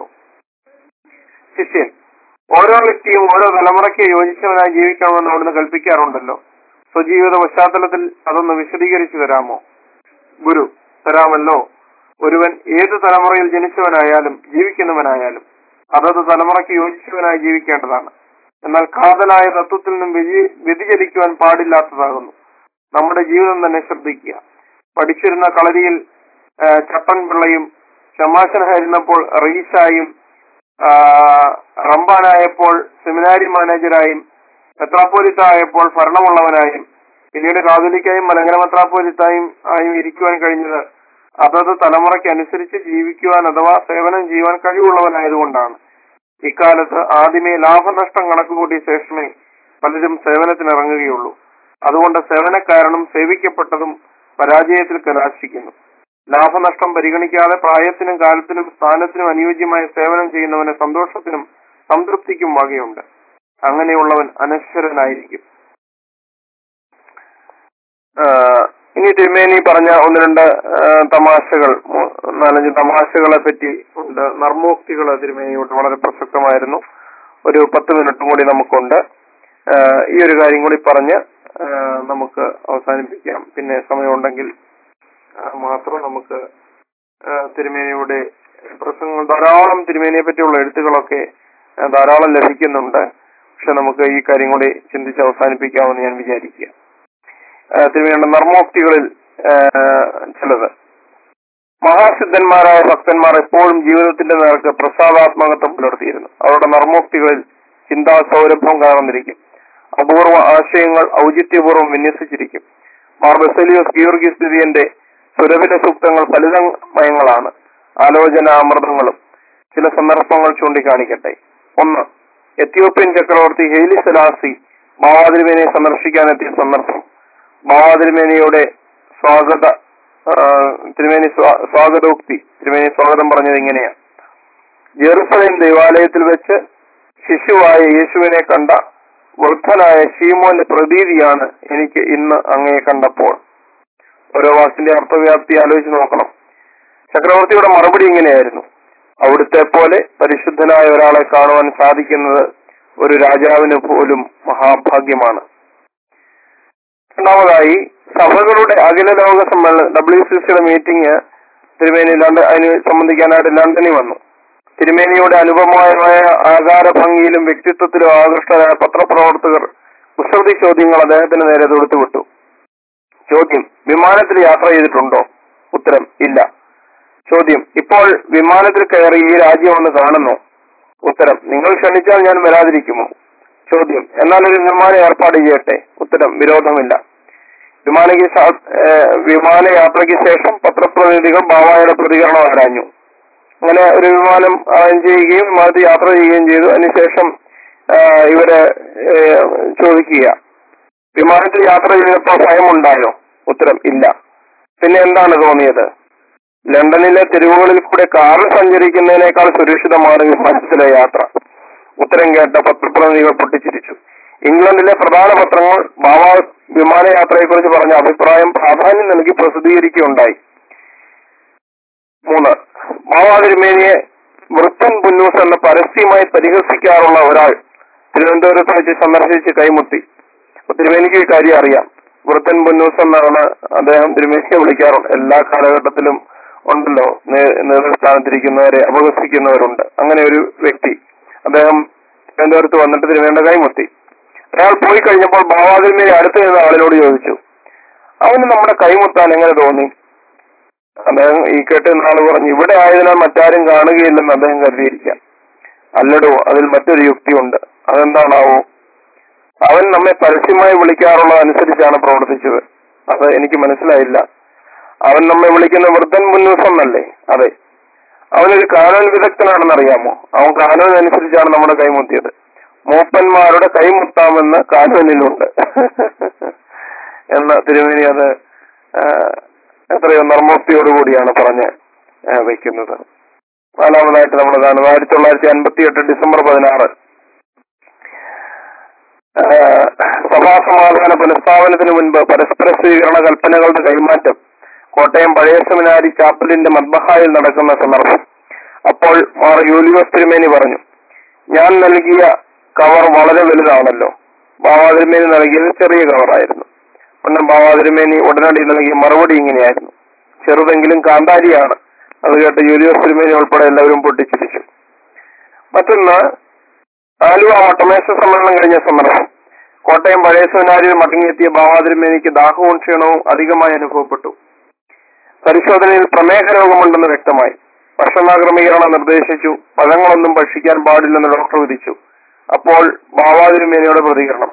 [SPEAKER 2] ശിഷ്യൻ ഓരോ വ്യക്തിയും ഓരോ തലമുറയ്ക്ക് യോജിച്ചവനായി ജീവിക്കണമെന്ന് അവിടുന്ന് കൽപ്പിക്കാറുണ്ടല്ലോ സ്വജീവിത പശ്ചാത്തലത്തിൽ അതൊന്ന് വിശദീകരിച്ചു തരാമോ ഗുരു തരാമല്ലോ ഒരുവൻ ഏത് തലമുറയിൽ ജനിച്ചവനായാലും ജീവിക്കുന്നവനായാലും അതത് തലമുറയ്ക്ക് യോജിച്ചവനായി ജീവിക്കേണ്ടതാണ് എന്നാൽ കാതലായ തത്വത്തിൽ നിന്നും വ്യതി- വ്യതിചലിക്കുവാൻ പാടില്ലാത്തതാകുന്നു നമ്മുടെ ജീവിതം തന്നെ ശ്രദ്ധിക്കുക പഠിച്ചിരുന്ന കളരിയിൽ ആ, ചട്ടൻ പിള്ളയും ഷമാശനായിരുന്നപ്പോൾ റീസായും ആ, റംബാനായപ്പോൾ സെമിനാരി മാനേജരായും മെത്രാപ്പോലിത്ത ആയപ്പോൾ ഭരണമുള്ളവനായും പിന്നീട് കാതോലിക്കായും മലങ്കര മെത്രാപ്പോലിത്തായും ആയും ഇരിക്കുവാൻ കഴിഞ്ഞത് അതത് തലമുറയ്ക്ക് അനുസരിച്ച് ജീവിക്കുവാൻ അഥവാ സേവനം ചെയ്യുവാൻ കഴിവുള്ളവനായതുകൊണ്ടാണ് ഇക്കാലത്ത് ആദ്യമേ ലാഭനഷ്ടം കണക്കുകൂട്ടിയ ശേഷമേ പലരും സേവനത്തിന് ഇറങ്ങുകയുള്ളൂ അതുകൊണ്ട് സേവനക്കാരനും സേവിക്കപ്പെട്ടതും പരാജയത്തിൽ കലാശിക്കുന്നു ലാഭനഷ്ടം പരിഗണിക്കാതെ പ്രായത്തിനും കാലത്തിനും സ്ഥാനത്തിനും അനുയോജ്യമായ സേവനം ചെയ്യുന്നവന് സന്തോഷത്തിനും സംതൃപ്തിക്കും വകയുണ്ട് അങ്ങനെയുള്ളവൻ അനശ്വരനായിരിക്കും ആഹ് ഇനി തിരുമേനി പറഞ്ഞ ഒന്ന് രണ്ട് ആഹ് തമാശകൾ മൂ- നാലഞ്ച് തമാശകളെ പറ്റി ഉണ്ട് നർമ്മോക്തികൾ തിരുമേനിയോട് വളരെ പ്രസക്തമായിരുന്നു ഒരു പത്ത് മിനിറ്റും കൂടി നമുക്കുണ്ട് ആഹ് ഈ ഒരു കാര്യം കൂടി പറഞ്ഞ് ആഹ് നമുക്ക് അവസാനിപ്പിക്കാം പിന്നെ സമയമുണ്ടെങ്കിൽ ആഹ് മാത്രം നമുക്ക് ആഹ് തിരുമേനിയുടെ പ്രസംഗങ്ങൾ ധാരാളം തിരുമേനിയെ പറ്റിയുള്ള എഴുത്തുകളൊക്കെ ആഹ് ധാരാളം ലഭിക്കുന്നുണ്ട് പക്ഷെ നമുക്ക് ഈ കാര്യം കൂടി ചിന്തിച്ച് അവസാനിപ്പിക്കാമെന്ന് ഞാൻ വിചാരിക്കുക ആഹ് തിരുമേനിയുടെ നർമ്മോക്തികളിൽ ആഹ് ചിലത് മഹാസിദ്ധന്മാരായ ഭക്തന്മാർ എപ്പോഴും ജീവിതത്തിന്റെ നേർക്ക് പ്രസാദാത്മകത്വം പുലർത്തിയിരുന്നു അവരുടെ നർമ്മോക്തികളിൽ ചിന്താ സൗരഭം കാണുന്നിരിക്കും അപൂർവ ആശയങ്ങൾ ഔചിത്യപൂർവ്വം വിന്യസിച്ചിരിക്കും മാർ ബെസലിയോസ് ഗീവർഗീസ് സ്ഥിതിയന്റെ സുരഭില സൂക്തങ്ങൾ ഫലിതമയങ്ങളാണ് ആലോചന അമൃതങ്ങളും ചില സന്ദർഭങ്ങൾ ചൂണ്ടിക്കാണിക്കട്ടെ ഒന്ന് എത്യോപ്യൻ ചക്രവർത്തി ഹെയ്ലി സലാസി മാവാതിരുമേനെ സന്ദർശിക്കാനെത്തിയ സന്ദർഭം മാവാതിരുമേനയുടെ സ്വാഗത ആ, തിരുമേനി സ്വാ- സ്വാഗതോക്തി തിരുമേനി സ്വാഗതം പറഞ്ഞത് ഇങ്ങനെയാണ് ജെറുസലേം ദൈവാലയത്തിൽ വെച്ച് ശിശുവായ യേശുവിനെ കണ്ട വൃദ്ധനായ ഷീമോന്റെ പ്രതീതിയാണ് എനിക്ക് ഇന്ന് അങ്ങയെ കണ്ടപ്പോൾ ഓരോ വാക്കിന്റെ അർത്ഥവ്യാപ്തി ആലോചിച്ച് നോക്കണം ചക്രവർത്തിയുടെ മറുപടി ഇങ്ങനെയായിരുന്നു അവിടുത്തെ പോലെ പരിശുദ്ധനായ ഒരാളെ കാണുവാൻ സാധിക്കുന്നത് ഒരു രാജാവിന് പോലും മഹാഭാഗ്യമാണ് രണ്ടാമതായി സഭകളുടെ അഖില ലോക സമ്മേളനം ഡബ്ല്യു സി സിയുടെ മീറ്റിംഗ് തിരുമേനി ലണ്ടൻ അതിന് സംബന്ധിക്കാനായിട്ട് ലണ്ടനിൽ വന്നു തിരുമേനിയുടെ അനുപമമായ ആകാര ഭംഗിയിലും വ്യക്തിത്വത്തിലും ആകൃഷ്ടരായ പത്രപ്രവർത്തകർ കുസൃതി ചോദ്യങ്ങൾ അദ്ദേഹത്തിന് നേരെ തൊടുത്തുവിട്ടു ചോദ്യം വിമാനത്തിൽ യാത്ര ചെയ്തിട്ടുണ്ടോ ഉത്തരം ഇല്ല ചോദ്യം ഇപ്പോൾ വിമാനത്തിൽ കയറി ഈ രാജ്യം ഒന്ന് കാണുന്നു ഉത്തരം നിങ്ങൾ ക്ഷണിച്ചാൽ ഞാൻ വരാതിരിക്കുമോ ചോദ്യം എന്നാൽ ഒരു വിമാനം ഏർപ്പാട് ചെയ്യട്ടെ ഉത്തരം വിരോധമില്ല വിമാനയ്ക്ക് ശാ- ഏഹ് വിമാനയാത്രയ്ക്ക് ശേഷം പത്രപ്രതിനിധികൾ ബാവായുടെ പ്രതികരണം ആരാഞ്ഞു അങ്ങനെ ഒരു വിമാനം അറേഞ്ച് ചെയ്യുകയും വിമാനത്തിൽ യാത്ര ചെയ്യുകയും ചെയ്തു അതിനുശേഷം ആഹ് ഇവര് ഏഹ് ചോദിക്കുക വിമാനത്തിൽ യാത്ര ചെയ്തപ്പോൾ ഭയമുണ്ടായോ ഉത്തരം ഇല്ല പിന്നെ എന്താണ് തോന്നിയത് ലണ്ടനിലെ തെരുവുകളിൽ കൂടെ കാറിൽ സഞ്ചരിക്കുന്നതിനേക്കാൾ സുരക്ഷിതമാണ് വിമാനത്തിലെ യാത്ര ഉത്തരം കേട്ട പത്രപ്രതിനിധികൾ പൊട്ടിച്ചിരിച്ചു ഇംഗ്ലണ്ടിലെ പ്രധാന പത്രങ്ങൾ ബാബ വിമാനയാത്രയെക്കുറിച്ച് പറഞ്ഞ അഭിപ്രായം പ്രാധാന്യം നൽകി പ്രസിദ്ധീകരിക്കുകയുണ്ടായി മൂന്ന് ബാബ തിരുമേനിയെ വൃത്തൻ പുന്നൂസ് എന്ന പരസ്യമായി പരിഹസിക്കാറുള്ള ഒരാൾ തിരുവനന്തപുരത്ത് വെച്ച് സന്ദർശിച്ച് കൈമുട്ടി അപ്പൊ തിരുമേനിക്ക് ഈ കാര്യം അറിയാം വൃത്തൻ പുന്നൂസ് എന്നാണ് അദ്ദേഹം തിരുമേനിയെ വിളിക്കാറുണ്ട് എല്ലാ കാലഘട്ടത്തിലും ഉണ്ടല്ലോ നേ- നേതൃസ്ഥാനത്തിരിക്കുന്നവരെ അപഹസിക്കുന്നവരുണ്ട് അങ്ങനെ ഒരു വ്യക്തി അദ്ദേഹം തിരുവനന്തപുരത്ത് വന്നിട്ട് തിരുവേണ്ട കൈമുത്തി അയാൾ പോയി കഴിഞ്ഞപ്പോൾ ബാബാതിരുമേനി അടുത്ത് നിന്ന ആളിനോട് ചോദിച്ചു അവന് നമ്മുടെ കൈമുത്താൻ എങ്ങനെ തോന്നി അദ്ദേഹം ഈ കേട്ട് ആള് പറഞ്ഞു ഇവിടെ ആയതിനാൽ മറ്റാരും കാണുകയില്ലെന്ന് അദ്ദേഹം കരുതിയിരിക്കാം അല്ലടോ അതിൽ മറ്റൊരു യുക്തിയുണ്ട് അതെന്താണാവോ അവൻ നമ്മെ പരസ്യമായി വിളിക്കാറുള്ളത് അനുസരിച്ചാണ് പ്രവർത്തിച്ചത് അത് എനിക്ക് മനസ്സിലായില്ല അവൻ നമ്മെ വിളിക്കുന്ന വൃദ്ധൻ മുന്നൂസം എന്നല്ലേ അതെ അവനൊരു കാനോൻ വിദഗ്ധനാണെന്ന് അറിയാമോ അവൻ കാനോൻ അനുസരിച്ചാണ് നമ്മുടെ കൈമുത്തിയത് മൂപ്പന്മാരുടെ കൈമുത്താമെന്ന് കാനോനിലുണ്ട് എന്ന തിരുമേനി അത് ആ, എത്രയോ നർമ്മോക്തിയോടുകൂടിയാണ് പറഞ്ഞ് ആ, വയ്ക്കുന്നത് നാലാമതായിട്ട് നമ്മൾ കാണുന്നത് ആയിരത്തി തൊള്ളായിരത്തി അൻപത്തി എട്ട് ഡിസംബർ പതിനാറ് ആഹ് സഭാസമാധാന പുനഃസ്ഥാപനത്തിന് മുൻപ് പരസ്പര സ്വീകരണ കൽപ്പനകളുടെ കൈമാറ്റം കോട്ടയം പഴയ സെമിനാരി ചാപ്പലിന്റെ മദ്ബഹായിൽ നടക്കുന്ന സന്ദർഭം അപ്പോൾ മാർ യൂലിയോസ് തിരുമേനി പറഞ്ഞു ഞാൻ നൽകിയ കവർ വളരെ വലുതാണല്ലോ ബാബാ തിരുമേനി നൽകിയത് ചെറിയ കവറായിരുന്നു ഒന്നും ബാബാ തിരുമേനി ഉടനടി നൽകിയ മറുപടി ഇങ്ങനെയായിരുന്നു ചെറുതെങ്കിലും കാന്താരിയാണ് അത് കേട്ട് യൂലിയോസ് തിരുമേനി ഉൾപ്പെടെ എല്ലാവരും പൊട്ടിച്ചിരിച്ചു മറ്റൊന്ന് ആലുവ വട്ടമേശ സമ്മേളനം കഴിഞ്ഞ സന്ദർഭം കോട്ടയം പഴയ സെമിനാരിയിൽ മടങ്ങിയെത്തിയ ബാബാതിരുമേനിക്ക് ദാഹവും ക്ഷീണവും അധികമായി അനുഭവപ്പെട്ടു പരിശോധനയിൽ പ്രമേഹ രോഗമുണ്ടെന്ന് വ്യക്തമായി ഭക്ഷണക്രമീകരണം നിർദ്ദേശിച്ചു പഴങ്ങളൊന്നും ഭക്ഷിക്കാൻ പാടില്ലെന്ന് ഡോക്ടർ വിധിച്ചു അപ്പോൾ ബാബാതിരുമേനിയുടെ പ്രതികരണം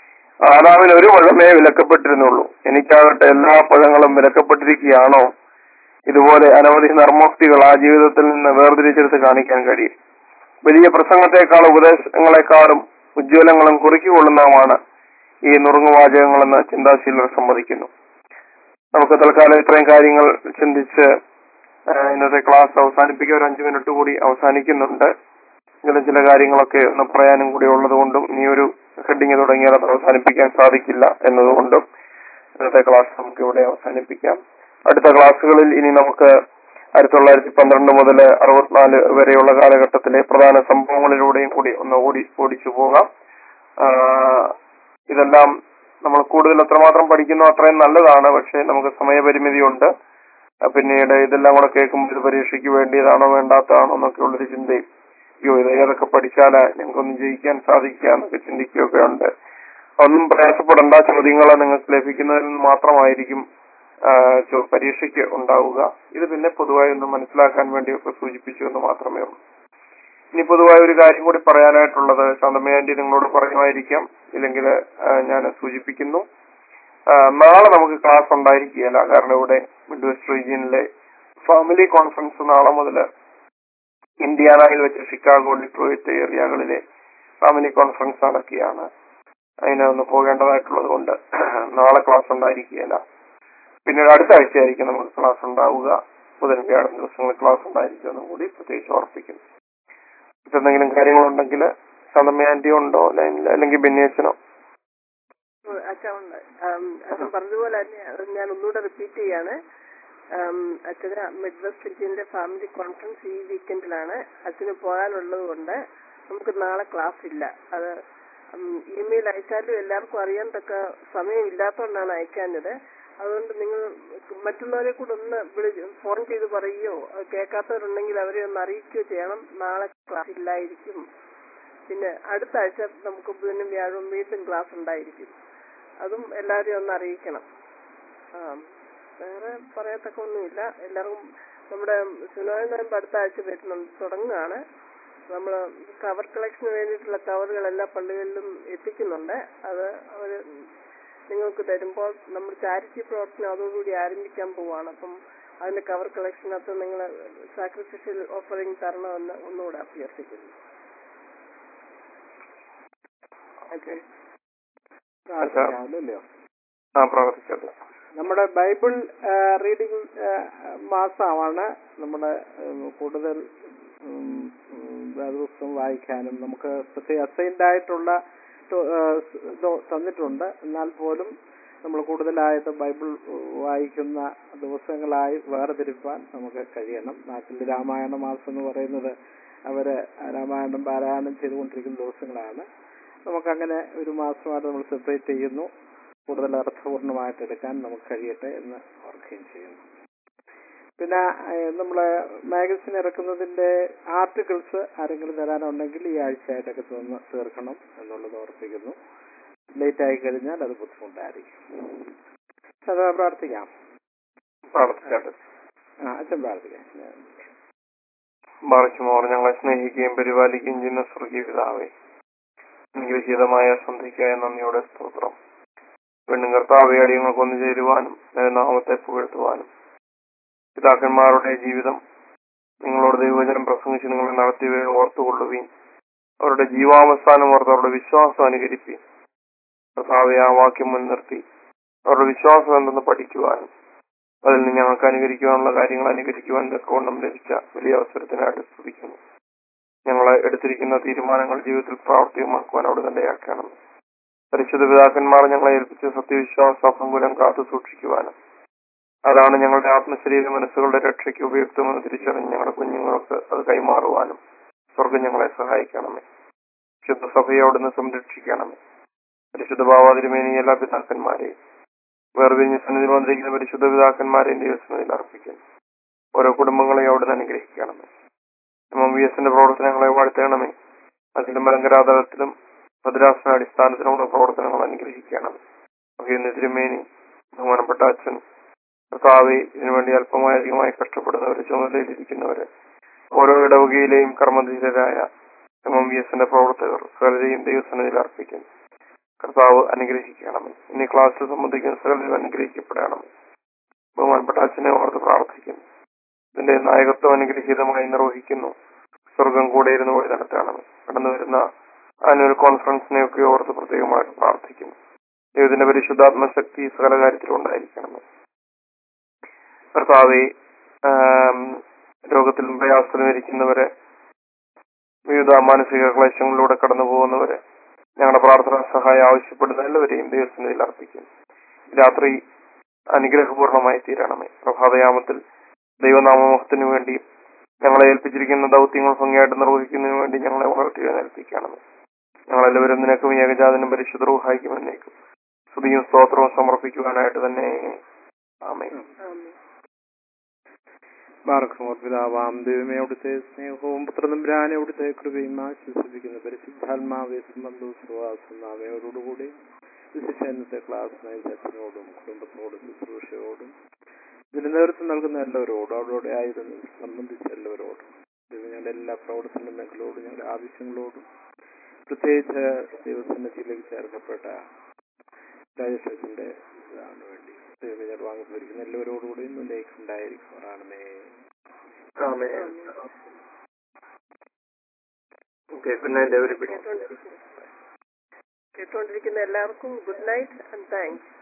[SPEAKER 2] ആദാമിന് ഒരു പഴമേ വിലക്കപ്പെട്ടിരുന്നുള്ളൂ എനിക്കാകട്ടെ എല്ലാ പഴങ്ങളും വിലക്കപ്പെട്ടിരിക്കുകയാണോ ഇതുപോലെ അനവധി നർമ്മോക്തികൾ ആ ജീവിതത്തിൽ നിന്ന് വേർതിരിച്ചെടുത്ത് കാണിക്കാൻ കഴിയും വലിയ പ്രസംഗത്തെക്കാൾ ഉപദേശങ്ങളെക്കാളും ഉജ്ജ്വലങ്ങളും കുറിക്കുകൊള്ളുന്നതുമാണ് ഈ നുറുങ്ങുവാചകങ്ങളെന്ന് ചിന്താശീലർ സമ്മതിക്കുന്നു നമുക്ക് തൽക്കാലം ഇത്രയും കാര്യങ്ങൾ ചിന്തിച്ച് ആ, ഇന്നത്തെ ക്ലാസ് അവസാനിപ്പിക്കാൻ ഒരു അഞ്ചു മിനിറ്റ് കൂടി അവസാനിക്കുന്നുണ്ട് എങ്കിലും ചില കാര്യങ്ങളൊക്കെ ഒന്ന് പറയാനും കൂടി ഉള്ളതുകൊണ്ടും ഇനി ഒരു ഹെഡിങ് തുടങ്ങിയാൽ അത് അവസാനിപ്പിക്കാൻ സാധിക്കില്ല എന്നതുകൊണ്ടും ഇന്നത്തെ ക്ലാസ് നമുക്ക് ഇവിടെ അവസാനിപ്പിക്കാം അടുത്ത ക്ലാസ്സുകളിൽ ഇനി നമുക്ക് ആയിരത്തി തൊള്ളായിരത്തി പന്ത്രണ്ട് മുതൽ അറുപത്തിനാല് വരെയുള്ള കാലഘട്ടത്തിലെ പ്രധാന സംഭവങ്ങളിലൂടെയും കൂടി ഒന്ന് ഓടി ഓടിച്ചു പോകാം ആ, ഇതെല്ലാം നമ്മൾ കൂടുതൽ എത്രമാത്രം പഠിക്കുന്നോ അത്രയും നല്ലതാണ് പക്ഷെ നമുക്ക് സമയപരിമിതിയുണ്ട് ആ, പിന്നീട് ഇതെല്ലാം കൂടെ കേൾക്കുമ്പോൾ ഇത് പരീക്ഷയ്ക്ക് വേണ്ടിയതാണോ വേണ്ടാത്തതാണോ എന്നൊക്കെ ഉള്ളൊരു ചിന്തയും അയ്യോ ഇത് ഏതൊക്കെ പഠിച്ചാലാ ഞങ്ങൾക്കൊന്നും ജയിക്കാൻ സാധിക്കുക എന്നൊക്കെ ചിന്തിക്കുകയൊക്കെ ഉണ്ട് ഒന്നും പ്രയാസപ്പെടേണ്ട ചോദ്യങ്ങൾ നിങ്ങൾക്ക് ലഭിക്കുന്നതിൽ നിന്ന് മാത്രമായിരിക്കും ആ, ചോ- പരീക്ഷയ്ക്ക് ഉണ്ടാവുക ഇത് പിന്നെ പൊതുവായി ഒന്ന് മനസ്സിലാക്കാൻ വേണ്ടിയൊക്കെ സൂചിപ്പിച്ചു എന്ന് മാത്രമേ ഉള്ളൂ ഇനി പൊതുവായ ഒരു കാര്യം കൂടി പറയാനായിട്ടുള്ളത് ശാന്തമയാന്റി നിങ്ങളോട് പറയുമായിരിക്കാം ഇല്ലെങ്കിൽ ഞാൻ സൂചിപ്പിക്കുന്നു ആ, നാളെ നമുക്ക് ക്ലാസ് ഉണ്ടായിരിക്കുകയില്ല കാരണം ഇവിടെ മിഡ് വെസ്റ്റ് റീജിയനിലെ ഫാമിലി കോൺഫറൻസ് നാളെ മുതൽ ഇന്ത്യാനയിൽ വെച്ച് ഷിക്കാഗോ ഡിട്രോയിറ്റ് ഏരിയകളിലെ ഫാമിലി കോൺഫറൻസ് നടക്കുകയാണ് അതിന് ഒന്ന് പോകേണ്ടതായിട്ടുള്ളത് കൊണ്ട് നാളെ ക്ലാസ് ഉണ്ടായിരിക്കുകയില്ല പിന്നീട് അടുത്ത ആഴ്ചയായിരിക്കും നമുക്ക് ക്ലാസ് ഉണ്ടാവുക ബുധൻ വ്യാഴം ദിവസങ്ങളിൽ ക്ലാസ് ഉണ്ടായിരിക്കുമെന്നും കൂടി പ്രത്യേകിച്ച് ഓർപ്പിക്കുന്നു എന്തെങ്കിലും കാര്യങ്ങളുണ്ടെങ്കിൽ ശാന്തമ്മ ആന്റി ഉണ്ടോ ലൈനിൽ അല്ലെങ്കിൽ ബെന്നിയച്ചനോ
[SPEAKER 3] അച്ഛൻ ഉണ്ട് ആം, അച്ഛൻ പറഞ്ഞതുപോലെ തന്നെ അത് ഞാൻ ഒന്നുകൂടെ റിപ്പീറ്റ് ചെയ്യാണ് ആം, അച്ഛന് മിഡ് വെസ്റ്റ് ഇന്ത്യന്റെ ഫാമിലി കോൺഫറൻസ് ഈ വീക്കെൻഡിലാണ് അച്ഛന് പോകാനുള്ളത് കൊണ്ട് നമുക്ക് നാളെ ക്ലാസ് ഇല്ല അത് ഇമെയിൽ അയച്ചാലും എല്ലാവർക്കും അറിയാൻ തക്ക സമയം ഇല്ലാത്തതുകൊണ്ടാണ് അയക്കാഞ്ഞത് അതുകൊണ്ട് നിങ്ങൾ മറ്റുള്ളവരെ കൂടെ ഒന്ന് വിളി ഫോൺ ചെയ്ത് പറയുകയോ അത് കേൾക്കാത്തവരുണ്ടെങ്കിൽ അവരെ ഒന്ന് അറിയിക്കുകയോ ചെയ്യണം നാളെ ക്ലാസ് ഇല്ലായിരിക്കും പിന്നെ അടുത്ത ആഴ്ച നമുക്ക് ബുധനും വ്യാഴവും വീണ്ടും ക്ലാസ് ഉണ്ടായിരിക്കും അതും എല്ലാവരെയും ഒന്ന് അറിയിക്കണം ആ വേറെ പറയത്തക്ക ഒന്നുമില്ല എല്ലാവർക്കും നമ്മുടെ സുനോയ നോയമ്പ് അടുത്ത ആഴ്ച വരുന്നുണ്ട് തുടങ്ങുകയാണ് നമ്മൾ കവർ കളക്ഷന് വേണ്ടിയിട്ടുള്ള കവറുകൾ എല്ലാ പള്ളികളിലും എത്തിക്കുന്നുണ്ട് അത് അവർ നിങ്ങൾക്ക് തരുമ്പോൾ നമ്മൾ ചാരിറ്റി പ്രവർത്തനം അതോടുകൂടി ആരംഭിക്കാൻ പോവാണ് അപ്പം അതിന്റെ കവർ കളക്ഷനകത്ത് നിങ്ങൾ സാക്രിഫിഷ്യൽ ഓഫറിംഗ് തരണമെന്ന് ഒന്നുകൂടെ അഭ്യർത്ഥിക്കുന്നു ഓക്കെ
[SPEAKER 1] പ്രാർത്ഥിക്കാമല്ലോ
[SPEAKER 2] ആ പ്രവർത്തിച്ചത്
[SPEAKER 1] നമ്മുടെ ബൈബിൾ റീഡിംഗ് മാസമാണ് നമ്മുടെ ഉം, കൂടുതൽ ഉം, ഉം, വേദപുസ്തകം വായിക്കാനും നമുക്ക് പ്രത്യേക അസൈൻഡ് ആയിട്ടുള്ള ടോ- ആ, സ് ഇത് തന്നിട്ടുണ്ട് എന്നാൽ പോലും നമ്മൾ കൂടുതലായിട്ട് ബൈബിൾ വായിക്കുന്ന ദിവസങ്ങളായി വേർതിരിപ്പാൻ നമുക്ക് കഴിയണം നാട്ടിൽ രാമായണ മാസം എന്ന് പറയുന്നത് അവര് രാമായണം പാരായണം ചെയ്തുകൊണ്ടിരിക്കുന്ന ദിവസങ്ങളാണ് നമുക്കങ്ങനെ ഒരു മാസമായിട്ട് നമ്മൾ സെപ്പറേറ്റ് ചെയ്യുന്നു കൂടുതൽ അർത്ഥപൂർണമായിട്ട് എടുക്കാൻ നമുക്ക് കഴിയട്ടെ എന്ന് ഓർക്കുകയും ചെയ്യുന്നു പിന്നെ നമ്മൾ മാഗസിൻ ഇറക്കുന്നതിന്റെ ആർട്ടിക്കിൾസ് ആരെങ്കിലും തരാനുണ്ടെങ്കിൽ ഈ ആഴ്ചയായിട്ടൊക്കെ തോന്നുന്നു തീർക്കണം എന്നുള്ളത് ഓർപ്പിക്കുന്നു ലേറ്റ് ആയി കഴിഞ്ഞാൽ അത് ബുദ്ധിമുട്ടായിരിക്കും അതാ പ്രാർത്ഥിക്കാം
[SPEAKER 2] പ്രാർത്ഥിച്ചത്
[SPEAKER 1] ആ അച്ഛൻ പ്രാർത്ഥിക്കാം ഞാൻ
[SPEAKER 2] മറിച്ചുമോർ ഞങ്ങളെ സ്നേഹിക്കുകയും പരിപാലിക്കുകയും ചെയ്യുന്ന സ്വർഗീയ പിതാവേ അനുഗ്രഹീതമായ സന്ധിക്കായ നന്ദിയോടെ സ്തോത്രം വീണ്ടും കർത്താവെ അടിയങ്ങൾക്ക് ഒന്നു ചേരുവാനും നിന്റെ നാമത്തെ പുകഴ്ത്തുവാനും പിതാക്കന്മാരുടെ ജീവിതം നിങ്ങളോട് ദൈവവചനം പ്രസംഗിച്ച് നിങ്ങളെ നടത്തിയവയെ ഓർത്തുകൊള്ളുകയും അവരുടെ ജീവാവസാനം ഓർത്ത് അവരുടെ വിശ്വാസം അനുകരിപ്പീൻ കർത്താവെ ആ വാക്യം മുൻനിർത്തി അവരുടെ വിശ്വാസം എന്തെന്ന് പഠിക്കുവാനും അതിൽ നിന്ന് ഞങ്ങൾക്ക് അനുകരിക്കുവാനുള്ള കാര്യങ്ങൾ അനുകരിക്കുവാൻ തക്കവണ്ണം ലഭിച്ച വലിയ അവസരത്തിനായിട്ട് സ്തുതിക്കുന്നു ഞങ്ങളെ എടുത്തിരിക്കുന്ന തീരുമാനങ്ങൾ ജീവിതത്തിൽ പ്രാവർത്തികമാക്കുവാൻ അവിടെ തന്നെയാക്കണം പരിശുദ്ധ പിതാക്കന്മാർ ഞങ്ങളെ ഏൽപ്പിച്ച സത്യവിശ്വാസ അഭംഗുലം കാത്തു സൂക്ഷിക്കുവാനും അതാണ് ഞങ്ങളുടെ ആത്മശരീര മനസ്സുകളുടെ രക്ഷയ്ക്ക് ഉപയുക്തമെന്ന് തിരിച്ചറിഞ്ഞ് ഞങ്ങളുടെ കുഞ്ഞുങ്ങൾക്ക് അത് കൈമാറുവാനും സ്വർഗം ഞങ്ങളെ സഹായിക്കണമേ വിശുദ്ധ സഭയെ അവിടുന്ന് സംരക്ഷിക്കണമേ പരിശുദ്ധ ഭാവാതിരുമേനി എല്ലാ പിതാക്കന്മാരെയും വേർതിരിഞ്ഞ് സന്നിധി വന്നിരിക്കുന്ന പരിശുദ്ധ പിതാക്കന്മാരെയും ദൈവസന്നിധിയിൽ അർപ്പിക്കുന്നു ഓരോ കുടുംബങ്ങളെയും അവിടുന്ന് അനുഗ്രഹിക്കണമേ എം വി എസിന്റെ പ്രവർത്തനങ്ങളെ വാഴ്ത്തണമേ അതിന്റെ മലങ്കരാതലത്തിലും ഭദ്രാസന അടിസ്ഥാനത്തിലുള്ള പ്രവർത്തനങ്ങൾ അനുഗ്രഹിക്കണം ഒക്കെ തിരുമേനി ബഹുമാനപ്പെട്ട അച്ഛൻ കർത്താവെ ഇതിനുവേണ്ടി അല്പമായി അധികമായി കഷ്ടപ്പെടുന്നവര് ചുമതലയിലിരിക്കുന്നവര് ഓരോ ഇടവകയിലെയും കർമ്മധീരരായ എം എം വി എസിന്റെ പ്രവർത്തകർ സകലരെയും ദൈവസന്നിധിയിൽ അർപ്പിക്കുന്നു കർത്താവ് അനുഗ്രഹിക്കണമേ ഇനി ക്ലാസ്സിൽ സംബന്ധിക്കുന്ന സകലരും അനുഗ്രഹിക്കപ്പെടണമേ ബഹുമാനപ്പെട്ട അച്ഛനെ ഓർത്ത് പ്രാർത്ഥിക്കുന്നു ഇതിന്റെ നായകത്വം അനുഗ്രഹീതമായി നിർവഹിക്കുന്നു സ്വർഗം കൂടെ ഇരുന്ന് വഴി നടത്തണമേ കടന്നു വരുന്ന ആനുവൽ കോൺഫറൻസിനെയൊക്കെ ഓർത്ത് പ്രത്യേകമായിട്ട് പ്രാർത്ഥിക്കുന്നു ദൈവത്തിന്റെ പരിശുദ്ധാത്മശക്തി സകല കാര്യത്തിലും ഉണ്ടായിരിക്കണമേ കർത്താവെ ആം, രോഗത്തിലും പ്രയാസത്തിലും ഇരിക്കുന്നവരെ വിവിധ മാനസിക ക്ലേശങ്ങളിലൂടെ കടന്നു പോകുന്നവരെ ഞങ്ങളുടെ പ്രാർത്ഥനാ സഹായം ആവശ്യപ്പെടുന്ന എല്ലാവരെയും ദൈവസന്നിധിയിൽ അർപ്പിക്കുന്നു രാത്രി അനുഗ്രഹപൂർണമായി തീരണമേ പ്രഭാതയാമത്തിൽ ദൈവനാമമഹത്തിനു വേണ്ടി ഞങ്ങളെ ഏൽപ്പിച്ചിരിക്കുന്ന ദൗത്യങ്ങൾ ഭംഗിയായിട്ട് നിർവഹിക്കുന്നതിന് വേണ്ടി ഞങ്ങളെ വളർത്തി ഏൽപ്പിക്കണമേ ഞങ്ങളെല്ലാവരും നിനക്കും ഏകജാതനും പരിശുദ്ധ റൂഹായിക്കും എന്നേക്കും സ്തുതിയും സ്തോത്രവും സമർപ്പിക്കുവാനായിട്ട് തന്നെ ആമേ
[SPEAKER 3] ആമേൻ
[SPEAKER 1] ബാർക്കുമോർ പിതാവാം ദൈവമേ അവിടുത്തെ സ്നേഹവും പുത്രനമ്പുരാനെ അവിടുത്തെ കൃപയും ആശ്വസിപ്പിക്കുന്ന പരിശുദ്ധാത്മാവെ സംബന്ധവും സുവാസം നാമയോടുകൂടി വിശിഷ്ട ഇന്നത്തെ ക്ലാസ് നയിച്ചച്ഛനോടും കുടുംബത്തോടും ശുശ്രൂഷയോടും ഇതിന് നേതൃത്വം നൽകുന്ന എല്ലാവരോടും അവരോടെ ആയിരുന്നു സംബന്ധിച്ച എല്ലാവരോടും ദൈവം ഞങ്ങളുടെ എല്ലാ പ്രവർത്തന മേഖലയോടും ഞങ്ങളുടെ ആവശ്യങ്ങളോടും പ്രത്യേകിച്ച് ദൈവസന്നിധിയിലേക്ക് ചേർക്കപ്പെട്ട രാജേഷത്തിന്റെ ഇതാണ് വേണ്ടി ദൈവം ഞങ്ങൾ വാങ്ങിപ്പോയിരിക്കുന്ന എല്ലാവരോടുകൂടി മുന്നേക്ക് ഉണ്ടായിരിക്കുമാറാണമേ
[SPEAKER 2] ആമേ ഓക്കെ പിന്നെ എല്ലാവരും
[SPEAKER 3] കേട്ടോണ്ടിരിക്കുന്ന കേട്ടോണ്ടിരിക്കുന്ന എല്ലാവർക്കും ഗുഡ് നൈറ്റ് ആൻഡ് താങ്ക്സ്